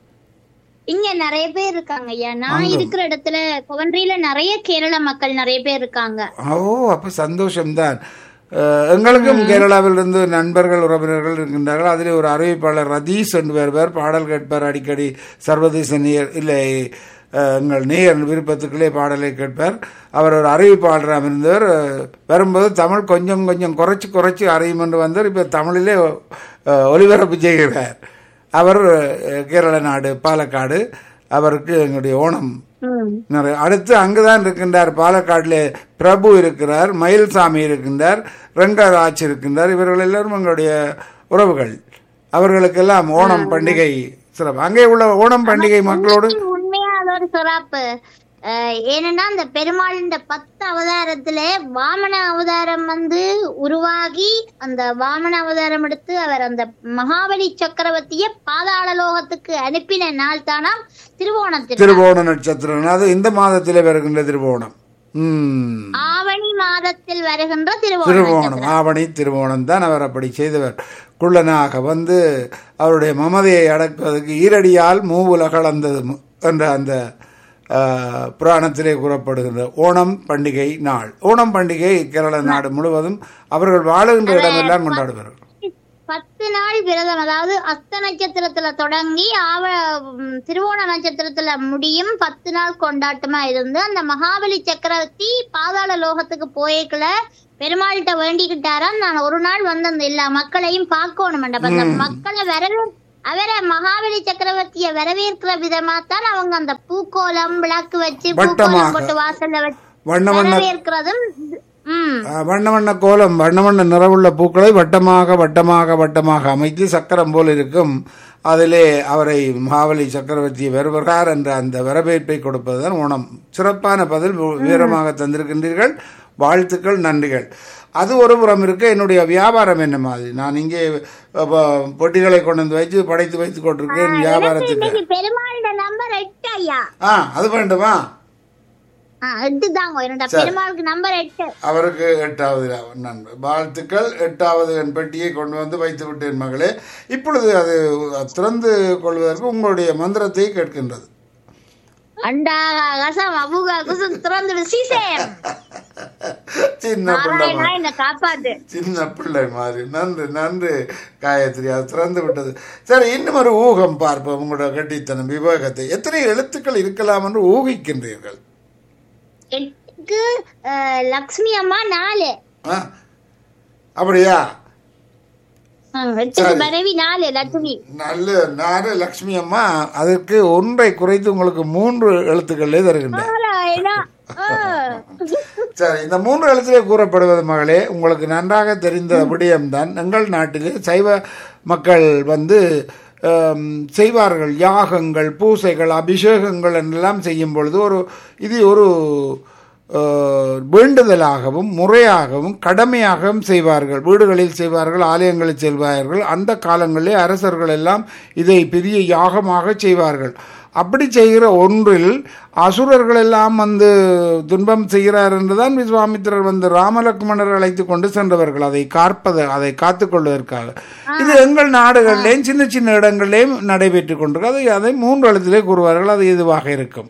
இங்க நிறைய பேர் இருக்காங்க ஐயா நான் இருக்கிற இடத்துல கொவன்றியில நிறைய கேரள மக்கள் நிறைய பேர் இருக்காங்க ஓ அப்போ சந்தோஷம்தான் அஹ், எங்களுக்கும் கேரளாவிலிருந்து நண்பர்கள் உறவினர்கள் இருக்கின்றார்கள் அதில் ஒரு அறிவிப்பாளர் ரதீஷ் என்று வருவார் பாடல் கேட்பார் அடிக்கடி சர்வதேச நேயர் இல்லை அஹ், எங்கள் நேயர் விருப்பத்துக்களே பாடலை கேட்பார் அவர் ஒரு அறிவிப்பாளராக இருந்தவர் அஹ், வரும்போது தமிழ் கொஞ்சம் கொஞ்சம் குறைச்சி குறைச்சி அறியும் என்று வந்தார் இப்போ தமிழிலே அஹ், ஒலிபரப்பு செய்கிறார் அவர் அஹ், கேரள நாடு பாலக்காடு அவருக்கு எங்களுடைய ஓணம் ம். நிறைய அடுத்து அங்குதான் இருக்கின்றார் பாலக்காட்டில் பிரபு இருக்கிறார் மயில்சாமி இருக்கின்றார் ரங்கராஜ் இருக்கின்றார் இவர்கள் எல்லாரும் எங்களுடைய உறவுகள் அவர்களுக்கெல்லாம் ஓணம் பண்டிகை சிறப்பு அங்கே உள்ள ஓணம் பண்டிகை மக்களோடு உண்மையா அது ஒரு சிறப்பு அஹ் ஏனென்னா அந்த பெருமாள் இந்த பத்து அவதாரத்துல வாமன அவதாரம் வந்து உருவாகி அந்த வாமன அவதாரம் எடுத்து அவர் அந்த மகாபலி சக்கரவர்த்திய பாதாள லோகத்துக்கு அனுப்பின நாள் தானாம் திருவோணத்தில் திருவோண நட்சத்திரம் அது இந்த மாதத்திலே வருகின்ற திருவோணம் ம் ஆவணி மாதத்தில் வருகின்ற திருவோணம் திருவோணம் ஆவணி திருவோணம் தான் அவர் அப்படி செய்தவர் குள்ளனாக வந்து அவருடைய மமதையை அடக்குவதற்கு ஈரடியால் மூவுல கலந்தது மு- என்ற அந்த ஆஹ், புராணத்திலே கூறப்படுகின்ற ஓணம் பண்டிகை நாள் ஓணம் பண்டிகை கேரள நாடு முழுவதும் அவர்கள் வாழுகின்ற இடமெல்லாம் கொண்டாடுவார்கள் பத்து நாள் விரதம் அதாவது அஸ்த நட்சத்திரத்துல தொடங்கி ஆவ ம், திருவோண நட்சத்திரத்துல முடியும் பத்து நாள் கொண்டாட்டமா இருந்து அந்த மகாபலி சக்கரவர்த்தி பாதாள லோகத்துக்கு போய்க்கல பெருமாள்கிட்ட வேண்டிக்கிட்டாராம் நான் ஒரு நாள் வந்து அந்த எல்லா மக்களையும் பார்க்கணும் அப்ப அந்த மக்களை வரவே அவரை மகாபலி சக்கரவர்த்திய வரவேற்கிற விதமா தான் அவங்க அந்த பூக்கோலம் விளக்கு வச்சு வட்டமாக. பூக்கோலம் போட்டு வாசல்ல வச்சு வண்ண வண்ண வரவேற்கிறதும் ம் ஆ, வண்ண வண்ண கோலம் வண்ண வண்ண நிறவுள்ள பூக்களை வட்டமாக வட்டமாக வட்டமாக அமைத்து சக்கரம் போல் இருக்கும் அதிலே அவரை மாவலி சக்கரவர்த்தி வருவரார் என்ற அந்த வரவேற்பை கொடுப்பதுதான் ஓணம் சிறப்பான பதில் வி- வீரமாக தந்திருக்கின்றீர்கள் வாழ்த்துக்கள் நன்றிகள் அது ஒரு புறம் இருக்க என்னுடைய வியாபாரம் என்ன மாதிரி நான் இங்கே அ, ப- பொட்டிகளை கொண்டு வந்து வைத்து படைத்து வைத்துக் கொண்டிருக்கிறேன் வியாபாரத்துக்கு இன்னைக்கு பெருமாளோட நம்பர் எட்டு ஐயா ஆ அது வேண்டுமா ஆ, எட்டு தாங்க என்னோட பெருமாளுக்கு நம்பர் எட்டு அவருக்கு எட்டாவது நண்பர் வாழ்த்துக்கள் எட்டாவது என் பெட்டியை கொண்டு வந்து வைத்து விட்டேன் மகளே இப்பொழுது அது திறந்து கொள்வதற்கு உங்களுடைய மந்திரத்தை கேட்கின்றது அண்டா கசம் அபுகா குசம் திறந்துடு சீசேம் சின்ன பிள்ளை நாராயணா மாதிரி என்ன காப்பாத்து சின்ன பிள்ளை மாதிரி நன்று நன்று காயத்ரி அது திறந்து விட்டது சரி இன்னும் ஒரு ஊகம் பார்ப்போம் உங்களோட கட்டித்தனம் விவேகத்தை எத்தனை எழுத்துக்கள் இருக்கலாம் என்று ஊகிக்கின்றீர்கள் எட்டுக்கு அஹ், லக்ஷ்மி அம்மா நாலு ஆ அப்படியா ம், எட்டுக்கு மனைவி நாலு லட்சுமி நல்ல நார லக்ஷ்மி அம்மா அதற்கு ஒன்றை குறைத்து உங்களுக்கு மூன்று எழுத்துக்களே தருகின்றேன் நாராயணா ஆ. சரி இந்த மூன்று எழுத்திலே கூறப்படுவது மகளே உங்களுக்கு நன்றாக தெரிந்த விடயம்தான் எங்கள் நாட்டிலே சைவ மக்கள் வந்து ஆம், செய்வார்கள் யாகங்கள் பூசைகள் அபிஷேகங்கள் என்றெல்லாம் செய்யும் பொழுது ஒரு இது ஒரு ஆ, வேண்டுதலாகவும் முறையாகவும் கடமையாகவும் செய்வார்கள் வீடுகளில் செய்வார்கள் ஆலயங்களில் செய்வார்கள் அந்த காலங்களிலே அரசர்கள் எல்லாம் இதை பெரிய யாகமாக செய்வார்கள் அப்படி செய்கிற ஒன்றில் அசுரர்கள் எல்லாம் வந்து துன்பம் செய்கிறார் என்றுதான் விஸ்வாமித்திரர் வந்து ராமலக்ஷ்மணர் அழைத்து கொண்டு சென்றவர்கள் அதை காற்பது அதை காத்துக்கொள்வதற்காக இது எங்கள் நாடுகளிலேயும் சின்ன சின்ன இடங்களிலேயும் நடைபெற்று கொண்டிருக்கு அதை அதை மூன்று எழுத்திலே கூறுவார்கள் அது எதுவாக இருக்கும்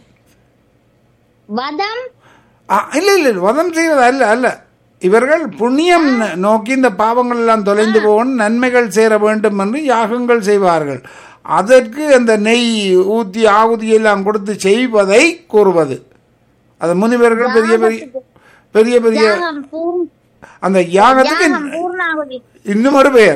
வதம் ஆ, இல்ல இல்ல இல்ல, வதம் செய்வது அல்ல அல்ல இவர்கள் புண்ணியம் ந- நோக்கி இந்த பாவங்கள் எல்லாம் தொலைந்து போகணும் நன்மைகள் சேர வேண்டும் என்று யாகங்கள் செய்வார்கள் அதற்கு அந்த நெய் ஊத்தி ஆகுதி எல்லாம் கொடுத்து செய்வதை கூறுவது அது முனிவர்கள் பெரிய பெரிய பெரிய பெரிய யாகம் பூர்ண அந்த யாகத்துக்கு யாகம் பூர்ணாகுதி இன்னும் ஒரு பெயர்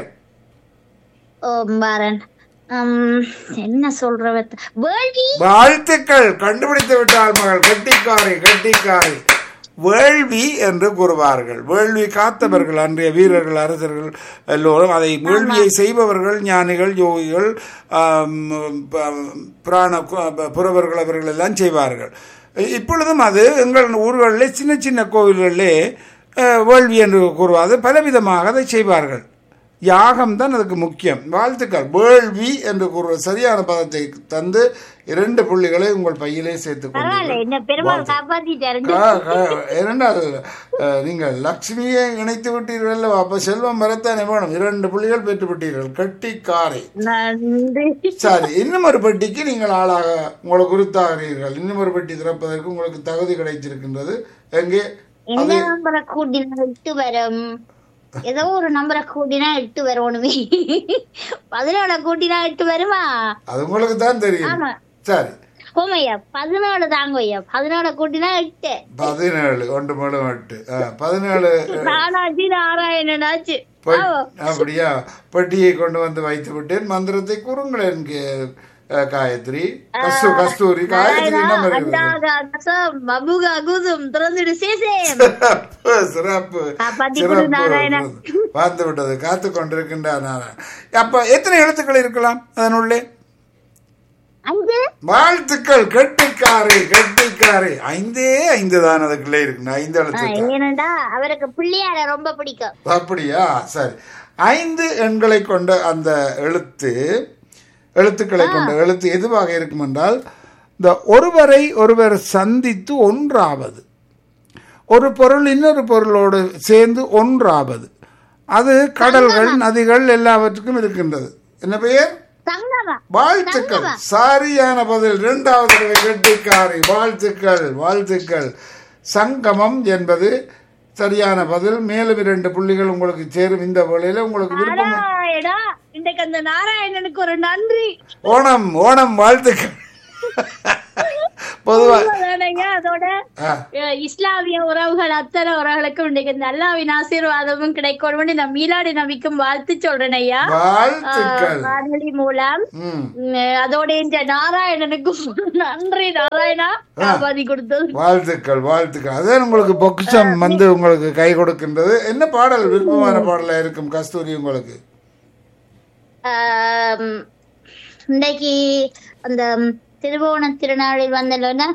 ஓ பாரன் உம், என்ன சொல்ற வேள்வி வாழ்த்துக்கள் கண்டுபிடித்து விட்டால் மகள் கெட்டிக்காரி கெட்டிக்காரி வேள்வி என்று கூறுவார்கள் வேள்வி காத்தவர்கள் அன்றைய வீரர்கள் அரசர்கள் எல்லோரும் அதை வேள்வியை செய்பவர்கள் ஞானிகள் யோகிகள் ஆம், ப- பிராண கு- புறவர்கள் அவர்கள் எல்லாம் செய்வார்கள் இப்பொழுதும் அது எங்கள் ஊர்களிலே சின்ன சின்ன கோவில்களிலே அஹ், வேள்வி என்று கூறுவாது பலவிதமாக அதை செய்வார்கள் யாகம் தான் அதுக்கு முக்கியம் வாழ்த்துக்கள் வேள்வி என்று கூறுவது சரியான பதத்தை தந்து இரண்டு புள்ளிகளை உங்கள் பையிலே சேர்த்துக் பரவாயில்ல கொண்டீர்கள் என்ன பெருமாள் காப்பாத்திட்டாரு கா- கா- இரண்டாவது அஹ், நீங்கள் லக்ஷ்மியை இணைத்து விட்டீர்கள் அல்லவா? அப்ப செல்வம் வரத்தானே வேணும் இரண்டு புள்ளிகள் பெற்று விட்டீர்கள் கட்டிக்காரை நன்றி சரி இன்னும் ஒரு பெட்டிக்கு நீங்கள் ஆளாக உங்களுக்கு குருத்தாகிறீர்கள் இன்னும் ஒரு பெட்டி திறப்பதற்கு உங்களுக்கு தகுதி கிடைத்திருக்கின்றது எங்கே எந்த நம்பரை கூட்டினா எட்டு வரும் ஏதோ ஒரு நம்பரை கூட்டினா எட்டு வரணுமே பதினேழு கூட்டினா எட்டு வருமா அது உங்களுக்கு தான் தெரியும் ஆமா சரி ஓமையா பதினேழு தாங்க ஐயா பதினேழு கூட்டினா எட்டு பதினேழு ஒன்று மூணு எட்டு ஆ, பதினேழு நானாச்சு நாராயணனாச்சு பெ- அப்படியா பெட்டியை கொண்டு வந்து வைத்து விட்டேன் மந்திரத்தை கூறுங்களேன் கே- அஹ், காயத்ரி கஸ்து கஸ்தூரி காயத்ரி என்ன இருக்கிறது மபுகா குசும் திறந்துடு சேசேம் சிறப்பு சிறப்பு காப்பாத்தி கொடு நாராயணா. சிறப்பு வந்து விட்டது காத்து கொண்டிருக்கின்றார் நாராயணன் அப்ப எத்தனை எழுத்துக்கள் இருக்கலாம் அதனுள்ளே அஞ்சு வாழ்த்துக்கள் கெட்டிக்காரி கெட்டிக்காரி ஐந்தே ஐந்து தான் அதுக்குள்ளே இருக்கு ஐந்து ஆ, எழுத்து தான். ஏனண்டா அவருக்கு பிள்ளையார ரொம்ப பிடிக்கும் அப்படியா சரி ஐந்து எண்களை கொண்ட அந்த எழுத்து எழுத்துக்களை கொண்ட எழுத்து எதுவாக இருக்கும் என்றால் இந்த ஒருவரை ஒருவர் சந்தித்து ஒன்றாவது ஒரு பொருள் இன்னொரு பொருளோடு சேர்ந்து ஒன்றாவது அது கடல்கள் நதிகள் எல்லாவற்றுக்கும் இருக்கின்றது என்ன பெயர் தங்கமா வாழ்த்துக்கள் சரியான பதில் இரண்டாவது தடவை கெட்டிக்காரி வாழ்த்துக்கள் வாழ்த்துக்கள் சங்கமம் என்பது சரியான பதில் மேலும் இரண்டு புள்ளிகள் உங்களுக்கு சேரும் இந்த வேளையில உங்களுக்கு விருப்பம் நாராயணா இன்றைக்கு அந்த நாராயணனுக்கு ஒரு நன்றி ஓணம் ஓணம் வாழ்த்துக்கள் பொதுவா உண்மைதானேங்க, அதோட ஆ, அஹ், இஸ்லாமிய உறவுகள் அத்தனை உறவுகளுக்கும் இன்னைக்கு இந்த அல்லாவின் ஆசீர்வாதமும் கிடைக்கணும் இந்த மீலாடி நபிக்கும் வாழ்த்து சொல்றேன் ஐயா வாழ்த்துக்கள் வானொலி மூலம் ம் உம், அதோட இந்த நாராயணனுக்கும் நன்றி நாராயணா காப்பாத்தி கொடுத்தது வாழ்த்துக்கள் வாழ்த்துக்கள் அதே உங்களுக்கு பொக்கிஷம் வந்து உங்களுக்கு கை கொடுக்கின்றது என்ன பாடல் விருப்பமான பாடலா இருக்கும் கஸ்தூரி உங்களுக்கு ஆம், இன்னைக்கு அந்த திருவோண திருநாளில் வந்தல்லோன்னா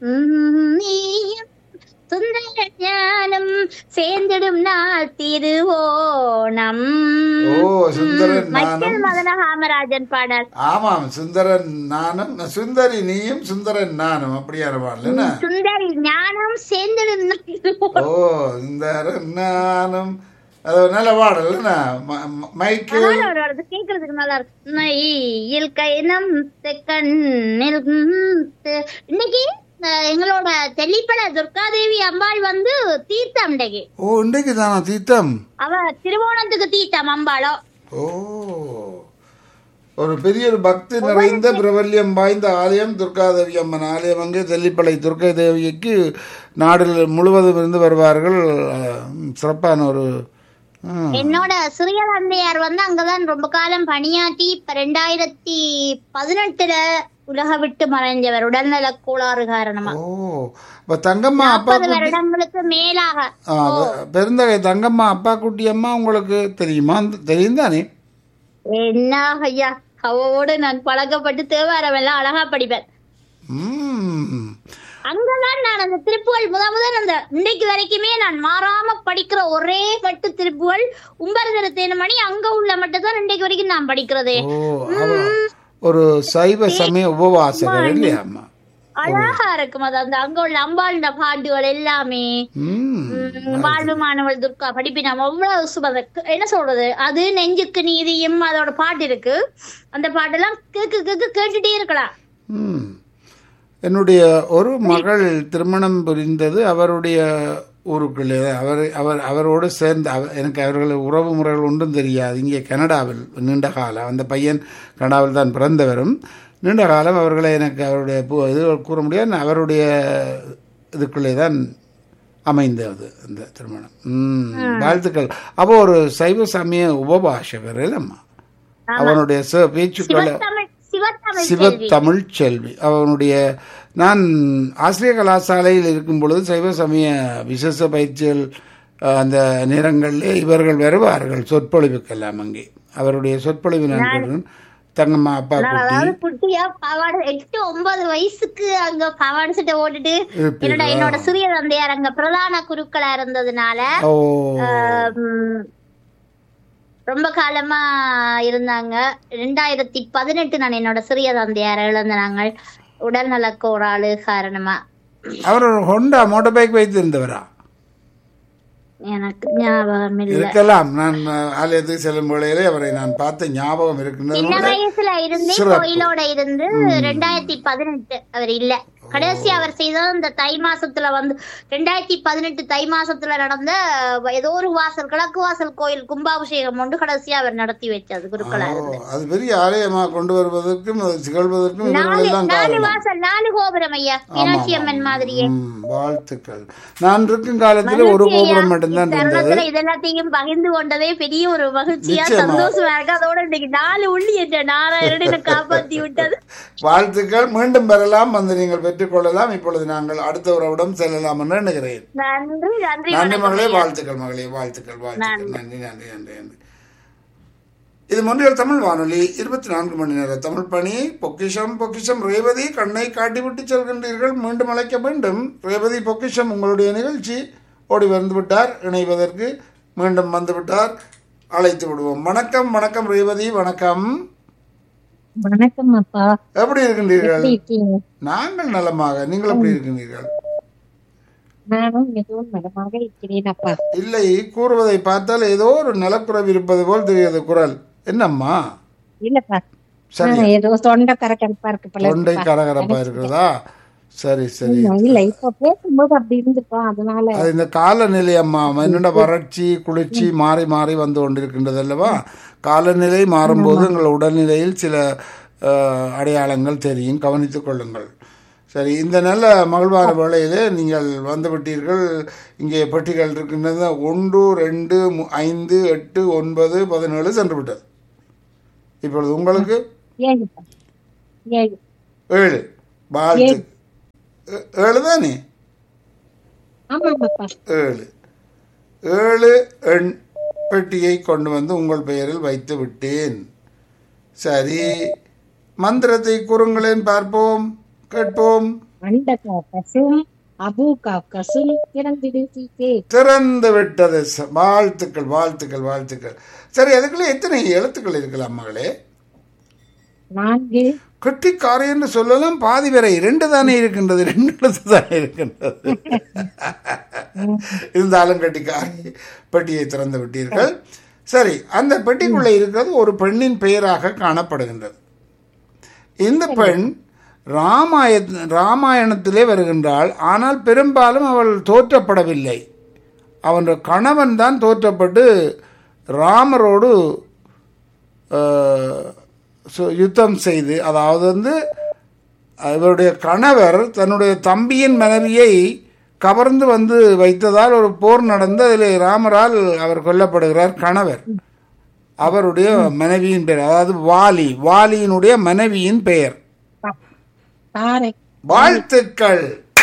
சுந்தர ஞானம் சேர்ந்திடும் நாள் திருவோணம் ஓ சுந்தரன் மைக்கேல் நானும் மதன காமராஜன் பாடல் ஆமாம் சுந்தரன் நானும் சுந்தரி நீயும் சுந்தரன் நானும் அப்படியான பாடல் என்ன சுந்தரி ஞானம் சேர்ந்திடும் நாள் திருவோணம். ஓ சுந்தரன் நானும் அது ஒரு நல்ல பாடல் என்ன ம- ம- மைக்கேல் அழகா ஒரு வருது கேக்குறதுக்கு நல்லா இருக்கு நையில் கைனம் தெக்கண்ணில் ம், தெ- இன்னைக்கு அஹ், எங்களோட தெல்லிப்பட துர்காதேவி அம்பாள் வந்து தீர்த்தம் இன்னைக்கு ஓ இன்றைக்கு தானா தீர்த்தம் அவ திருவோணத்துக்கு தீர்த்தம் அம்பாளோ ஓ ஒரு பெரிய ஒரு பக்தி நிறைந்த பிரபல்யம் வாய்ந்த ஆலயம் துர்காதேவி அம்மன் ஆலயம் அங்கே தெல்லிப்பளை துர்கா தேவிக்கு நாடு முழுவதும் இருந்து வருவார்கள் அஹ், சிறப்பான ஒரு ம், என்னோட சிறிய தந்தையார் வந்து அங்கதான் ரொம்ப காலம் பணியாற்றி இப்ப ரெண்டாயிரத்தி பதினெட்டுல உலக விட்டு மறைஞ்சவர் உடல்நல கோளாறு காரணமா ஓ இப்ப தங்கம்மா அப்பா முப்பது குட்டி வருடங்களுக்கு மேலாக ஆ, பெ- பெருந்தகை தங்கம்மா அப்பா குட்டி அம்மா உங்களுக்கு தெரியுமா தெரியும் தானே என்ன ஐயா அவவோடு நான் பழக்கப்பட்டு தேவாரமெல்லாம் அழகா படிப்பேன் ம் அங்கதான் நான் அந்த திருப்புகள் முத முதல் அந்த இன்னைக்கு வரைக்குமே நான் மாறாம படிக்கிற ஒரே மட்டு திருப்புகள் உம்பரதர தேனமணி அங்க உள்ள மட்டும் தான் இன்றைக்கு வரைக்கும் நான் படிக்கிறதே ஓ அவ ஒரு சைவ சமய உபவாசகர் இல்லையா அம்மா அழகா இருக்கும் அது அந்த அங்க உள்ள அம்பாளுடைய பாட்டுகள் எல்லாமே ம் உம், வாழ்வு மாணவள் துர்கா படிப்பினம் அவ்வளவு சுபத என்ன சொல்றது அது நெஞ்சுக்கு நீதியும் அதோட பாட்டு இருக்கு அந்த பாட்டெல்லாம் கேக்கு கேக்கு கேட்டுட்டே இருக்கலாம் ம். என்னுடைய ஒரு மகள் திருமணம் புரிந்தது அவருடைய ஊருக்குள்ளே அவர் அவர் அவரோடு சேர்ந்து அவ எனக்கு அவர்கள் உறவு முறைகள் ஒன்றும் தெரியாது இங்கே கனடாவில் நீண்ட காலம் அந்த பையன் கனடாவில் தான் பிறந்தவரும் நீண்ட காலம் அவர்களை எனக்கு அவருடைய பு- இது கூற முடியாது அவருடைய இதுக்குள்ளே தான் அமைந்தது அந்த திருமணம் ம் வாழ்த்துக்கள் அப்போ ஒரு சைவ சமய உபபாஷகர் இல்லைம்மா அவனுடைய ச- பேச்சுக்களை சிவத்தமிழ் சிவத்தமிழ் செல்வி சிவத்தமிழ் செல்வி அவனுடைய நான் ஆசிரியர் கலாசாலையில் இருக்கும் பொழுது சைவ சமய விசேஷ பயிற்சிகள் அஹ், அந்த நேரங்களிலே இவர்கள் வருவார்கள் சொற்பொழிவுக்கெல்லாம் அங்கே அவருடைய சொற்பொழிவு நான் கேட்டேன். தங்கம்மா அப்பா நான் குட்டி அதாவது குட்டியா பாவாடை எட்டு ஒன்பது வயசுக்கு அங்க பாவாடை சட்டை ஓட்டுட்டு இருப்பீங்களா? என்னோட என்னோட சிறிய தந்தையார் அங்க பிரதான குருக்களா இருந்ததுனால ஓ ஆம், ரொம்ப காலமா இருந்தாங்க ரெண்டாயிரத்தி பதினெட்டு நான் என்னோட சிறிய தந்தையார் இழந்த நாங்கள் உடல்நல கோளாறு காரணமா அவர் ஒரு ஹொண்டா மோட்டார் பைக் வைத்திருந்தவரா எனக்கு ஞாபகம் இல்ல இருக்கலாம் நான் அஹ், ஆலயத்துக்கு செல்லும் வேளையிலே அவரை நான் பார்த்த ஞாபகம் சின்ன இருக்கின்றது வயசுல இருந்தே சிறப்பு. கோயிலோட இருந்து ரெண்டாயிரத்தி பதினெட்டு அவர் இல்ல கடைசி அவர் செய்தது இந்த தை மாசத்துல வந்து ரெண்டாயிரத்தி பதினெட்டு தை மாசத்துல நடந்த அஹ், ஏதோ ஒரு வாசல் கிழக்கு வாசல் கோயில் கும்பாபிஷேகம் ஒன்று கடைசியா அவர் நடத்தி வச்சது குருக்களா ஓ, இருந்து அது பெரிய ஆலயமாக கொண்டு வருவதற்கும் அது திகழ்வதற்கும் நாலு இவர்களெல்லாம் நாலு காரணம் வாசல் நாலு கோபுரம் ஐயா மீனாட்சி அம்மன் மாதிரியே ம், வாழ்த்துக்கள் நான் இருக்கும் காலத்தில் ஒரு மகிழ்ச்சி ஐயா. கோபுரம் மட்டும்தான் இருந்தது இத்தருணத்துல இதெல்லாத்தையும் பகிர்ந்து கொண்டதே பெரிய ஒரு மகிழ்ச்சியா நிச்சயமா. சந்தோஷமா இருக்கு அதோட இன்னைக்கு நாலு உள்ளி என்ற நாராயணனை காப்பாத்தி விட்டது வாழ்த்துக்கள் மீண்டும் பெறலாம் வந்து நீங்கள் பெற்றுக்கொள்ளலாம் இப்பொழுது நாங்கள் அடுத்த உறவிடம் செல்லலாம் என்று எண்ணுகிறேன் நன்றி நன்றி நன்றி வணக்கம் மகளே ஐயா. வாழ்த்துக்கள் மகளே வாழ்த்துக்கள் வாழ்த்துக்கள் நன்றி நன்றி நன்றி நன்றி இது மொன்றியல் தமிழ் வானொலி இருபத்தி நான்கு மணி நேர தமிழ் பணி பொக்கிஷம் பொக்கிஷம் ரேவதி கண்ணை காட்டிவிட்டு செல்கின்றீர்கள் மீண்டும் அழைக்க வேண்டும் ரேவதி பொக்கிஷம் உங்களுடைய நிகழ்ச்சி ஓடி வந்து விட்டார் இணைவதற்கு மீண்டும் வந்து விட்டார் அழைத்து விடுவோம் வணக்கம் வணக்கம் ரேவதி வணக்கம் வணக்கம் அப்பா எப்படி இருக்கின்றீர்கள் எப்படி இருக்கீங்க நாங்கள் நலமாக நீங்கள் எப்படி இருக்கின்றீர்கள் நானும் மிகவும் நலமாக இருக்கிறேன் அப்பா இல்லை கூறுவதை பார்த்தால் ஏதோ ஒரு நலக்குறைவு இருப்பது போல் தெரிகிறது குரல் என்னம்மா இல்லப்பா சரி ஆ, ஏதோ தொண்டை கரகரப்பா இருக்கு போல தொண்டை இருக்குப்பா. கரகரப்பா இருக்கிறதா சரி சரி ஆமா, இல்ல இப்ப பேசும்போது அப்படி இருந்துப்பா அதனால அது இந்த காலநிலை அம்மா என்னோட வறட்சி குளிர்ச்சி மாறி மாறி வந்து கொண்டிருக்கின்றது அல்லவா காலநிலை மாறும்போது உங்கள் உடல்நிலையில் சில அஹ், அடையாளங்கள் தெரியும் கவனித்துக் கொள்ளுங்கள் சரி இந்த நல்ல மகிழ்வான வேளையிலே நீங்கள் வந்து விட்டீர்கள் இங்கே பெட்டிகள் இருக்கின்றது ஒன்று ரெண்டு மு- ஐந்து எட்டு ஒன்பது பதினேழு சென்று விட்டது இப்பொழுது உங்களுக்கு ஏழுப்பா ஏழு ஏழு வாழ்த்து ஏ- ஏழு தானே ஆமாமாப்பா ஏழு ஏழு எண் பெட்டியை கொண்டு வந்து உங்கள் பெயரில் வைத்து விட்டேன் சரி மந்திரத்தை கூறுங்களேன் பார்ப்போம் கேட்போம் அண்ட காக்கசும் அபு காக்கசும் திறந்திடு சீக்கே திறந்து விட்டது ச- வாழ்த்துக்கள் வாழ்த்துக்கள் வாழ்த்துக்கள் சரி அதுக்குள்ள எத்தனை எழுத்துக்கள் இருக்கலாம் மகளே நான்கு கெட்டிக்காரி என்று சொல்லலாம் பாதி வரை ரெண்டு தானே இருக்கின்றது ரெண்டு எழுத்து தானே இருக்கின்றது இருந்தாலும் கெட்டிக்காரி பெட்டியை திறந்து விட்டீர்கள் சரி அந்த பெட்டிக்குள்ளே இருக்கிறது ஒரு பெண்ணின் பெயராக காணப்படுகின்றது இந்த பெண் ராமாய ராமாயணத்திலே வருகின்றாள் ஆனால் பெரும்பாலும் அவள் தோற்றப்படவில்லை அவன் கணவன் தான் தோற்றப்பட்டு ராமரோடு அஹ், சு- யுத்தம் செய்து அதாவது வந்து இவருடைய கணவர் தன்னுடைய தம்பியின் மனைவியை கவர்ந்து வந்து வைத்ததால் ஒரு போர் நடந்து அதில் ராமரால் அவர் கொல்லப்படுகிறார் கணவர் அவருடைய மனைவியின் பெயர் அதாவது வாலி வாலியினுடைய மனைவியின் பெயர் தாரை வாழ்த்துக்கள்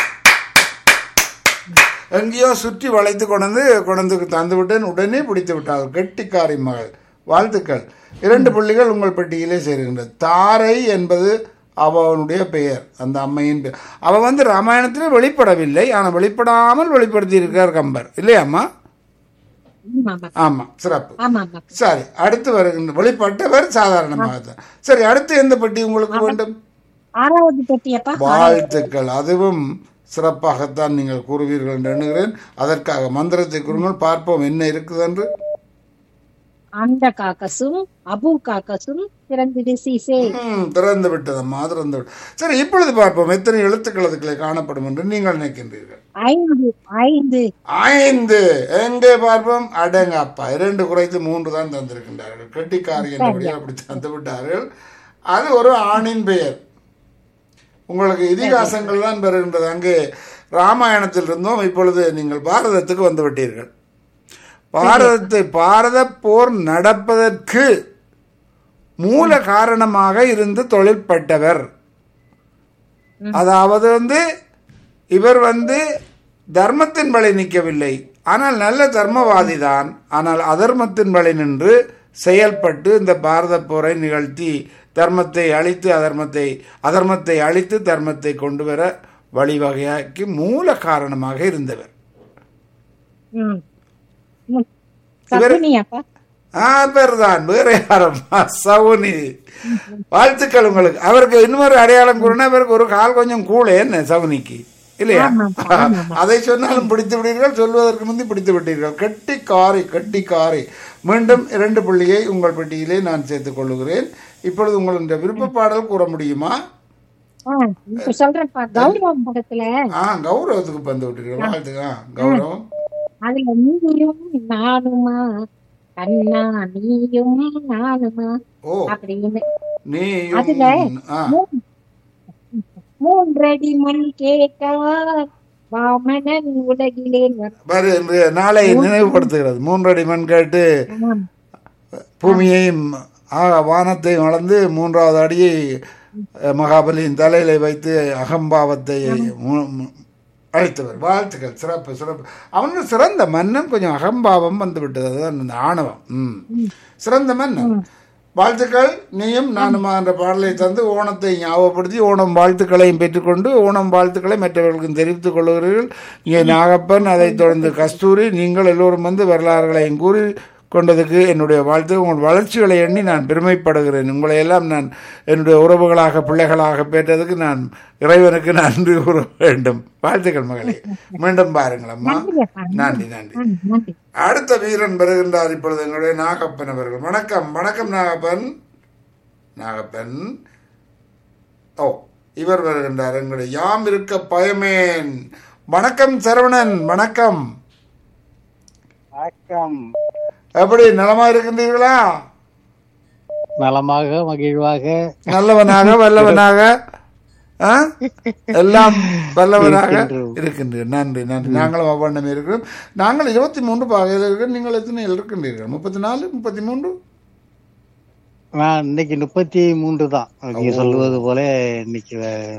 எங்கேயோ சுற்றி வளைத்து கொண்டு கொண்டு தந்து விட்டேன் உடனே பிடித்து விட்டாள் கெட்டிக்காரி மகள் வாழ்த்துக்கள் இரண்டு புள்ளிகள் உங்கள் பெட்டியிலே சேருகின்றது தாரை என்பது அவனுடைய பெயர் அந்த அம்மையின் பெயர் அவ வந்து ராமாயணத்திலே வெளிப்படவில்லை ஆனால் வெளிப்படாமல் வெளிப்படுத்தி இருக்கார் கம்பர் இல்லையாம்மா ஆமாமா ஆமா சிறப்பு ஆமாமா சரி அடுத்து வருகின்ற வெளிப்பட்டவர் சாதாரணமாக தான் சரி அடுத்து எந்த பெட்டி உங்களுக்கு வேண்டும் ஆறாவது பெட்டியப்பா வாழ்த்துக்கள் அதுவும் சிறப்பாகத்தான் நீங்கள் கூறுவீர்கள் என்று எண்ணுகிறேன் அதற்காக மந்திரத்தை கூறுங்கள் பார்ப்போம் என்ன இருக்குது என்று அண்ட காக்கசும் அபு காக்கசும் திறந்திடு சீசே ம், திறந்து விட்டதம்மா திறந்து விட்டு சரி இப்பொழுது பார்ப்போம் எத்தனை எழுத்துக்கள் அதுக்குள்ளே காணப்படும் என்று நீங்கள் நினைக்கின்றீர்கள் ஐந்து ஐந்து ஐந்து எங்கே பார்ப்போம் அடங்க அப்பா இரண்டு குறைத்து மூன்று தான் தந்திருக்கின்றார்கள் கெட்டிக்காரி என்றபடி அப்படி தந்து விட்டார்கள் அது ஒரு ஆணின் பெயர் உங்களுக்கு இதிகாசங்கள் தான் பெறுகின்றது அங்கே ராமாயணத்தில் இருந்தோம் இப்பொழுது நீங்கள் பாரதத்துக்கு வந்து விட்டீர்கள் பாரதத்தை பாரத போர் நடப்பதற்கு மூல காரணமாக இருந்து தொழிற்பட்டவர் அதாவது வந்து இவர் வந்து தர்மத்தின் வழி நிற்கவில்லை ஆனால் நல்ல தர்மவாதி தான் ஆனால் அதர்மத்தின் வழி நின்று செயல்பட்டு இந்த பாரத போரை நிகழ்த்தி தர்மத்தை அழித்து அதர்மத்தை அதர்மத்தை அழித்து தர்மத்தை கொண்டு வர வழிவகையாக்கி மூல காரணமாக இருந்தவர் ம். ம். சகுனியாப்பா ஆ பேர் தான் வேற யாரம்மா சவுனி வாழ்த்துக்கள் உங்களுக்கு அவருக்கு இன்னொரு அடையாளம் கூறினா அவருக்கு ஒரு கால் கொஞ்சம் கூட என்ன சவுனிக்கு இல்லையா ஆமாப்பா, அதை சொன்னாலும் பிடித்து விட்டீர்கள் சொல்வதற்கு முந்தி பிடித்து விட்டீர்கள் கட்டி காரை கட்டி காரை மீண்டும் இரண்டு புள்ளியை உங்கள் பெட்டியிலே நான் சேர்த்துக் கொள்ளுகிறேன் இப்பொழுது உங்களுடைய விருப்ப பாடல் கூற முடியுமா ஆ, இப்ப சொல்றேன்ப்பா கௌரவம் படத்துல ஆ கௌரவத்துக்கு வந்து விட்டீர்கள் வாழ்த்துக்க ஆ, கௌரவம் அதுல நீயும் நானுமா கண்ணா நீயும் நானுமா ஓ அப்படின்னு நீயும் அதுல ஆ மூ- மூன்றடி மண் கேட்டா வாமனன் உலகிலே வ- பாரு இன்று நாளை நினைவுபடுத்துகிறது மூன்றடி மண் கேட்டு ஆமாம். பூமியையும் ஆ, வானத்தையும் அளந்து மூன்றாவது அடியை அஹ், மகாபலியின் தலையில வைத்து அகம்பாவத்தை மு- மு- அழைத்தவர் வாழ்த்துக்கள் சிறப்பு சிறப்பு அவனு சிறந்த மன்னன் கொஞ்சம் அகம்பாவம் வந்து விட்டது அதுதான் இந்த ஆணவம் ம் சிறந்த மன்னன் வாழ்த்துக்கள் நீயும் நானுமா என்ற பாடலை தந்து ஓணத்தை ஞாபகப்படுத்தி ஓணம் வாழ்த்துக்களையும் பெற்றுக்கொண்டு ஓணம் வாழ்த்துக்களை மற்றவர்களுக்கும் தெரிவித்துக் கொள்கிறீர்கள் இங்கே நாகப்பன் அதைத் தொடர்ந்து கஸ்தூரி நீங்கள் எல்லோரும் வந்து வரலாறுகளையும் கூறி கொண்டதுக்கு என்னுடைய வாழ்த்து உங்கள் வளர்ச்சிகளை எண்ணி நான் பெருமைப்படுகிறேன் உங்களை எல்லாம் நான் என்னுடைய உறவுகளாக பிள்ளைகளாக பெற்றதுக்கு நான் இறைவனுக்கு நன்றி கூற வேண்டும் வாழ்த்துக்கள் மகளே மீண்டும் பாருங்கள் அம்மா நன்றி நன்றி ஆ, நன்றி அடுத்த வீரன் வருகின்றார் இப்பொழுது எங்களுடைய நாகப்பன் அவர்கள் வணக்கம் வணக்கம் நாகப்பன் நாகப்பன் ஓ இவர் வருகின்றார் எங்களுடைய யாம் இருக்க பயமேன் வணக்கம் சரவணன் வணக்கம் வணக்கம் எப்படி நலமா இருக்கின்றீர்களா நலமாக மகிழ்வாக நல்லவனாக வல்லவனாக ஆ? எல்லாம் வல்லவராக இருக்கின்றோம். இருக்கின்றீர்கள் நன்றி நன்றி நாங்களும் அவ்வண்ணமே இருக்கிறோம் நாங்கள் இருபத்தி மூன்று பாகையில் இருக்கிறோம் நீங்கள் எத்தனை இருக்கின்றீர்கள் முப்பத்தி நாலு முப்பத்தி மூன்று நான் இன்னைக்கு முப்பத்தி மூன்று தான் நீங்க சொல்லுவது போல இன்னைக்கு வே-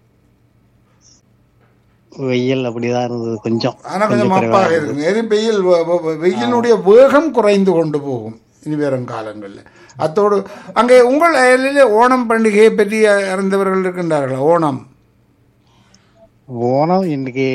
வெயில் அப்படிதான் இருந்தது கொஞ்சம் ஆனால் கொஞ்சம் கொஞ்சம் குறைவா மப்பாக இருந்தது. இருக்கும் எரி வெயில் வ- வ- வ- வெயிலினுடைய வேகம் குறைந்து கொண்டு போகும் இனி வரும் காலங்களில் அத்தோடு அங்கே உங்கள் அயலிலே ஓணம் பண்டிகையை பற்றி அறிந்தவர்கள் இருக்கின்றார்களா ஓணம் ஓணம் இன்னைக்கு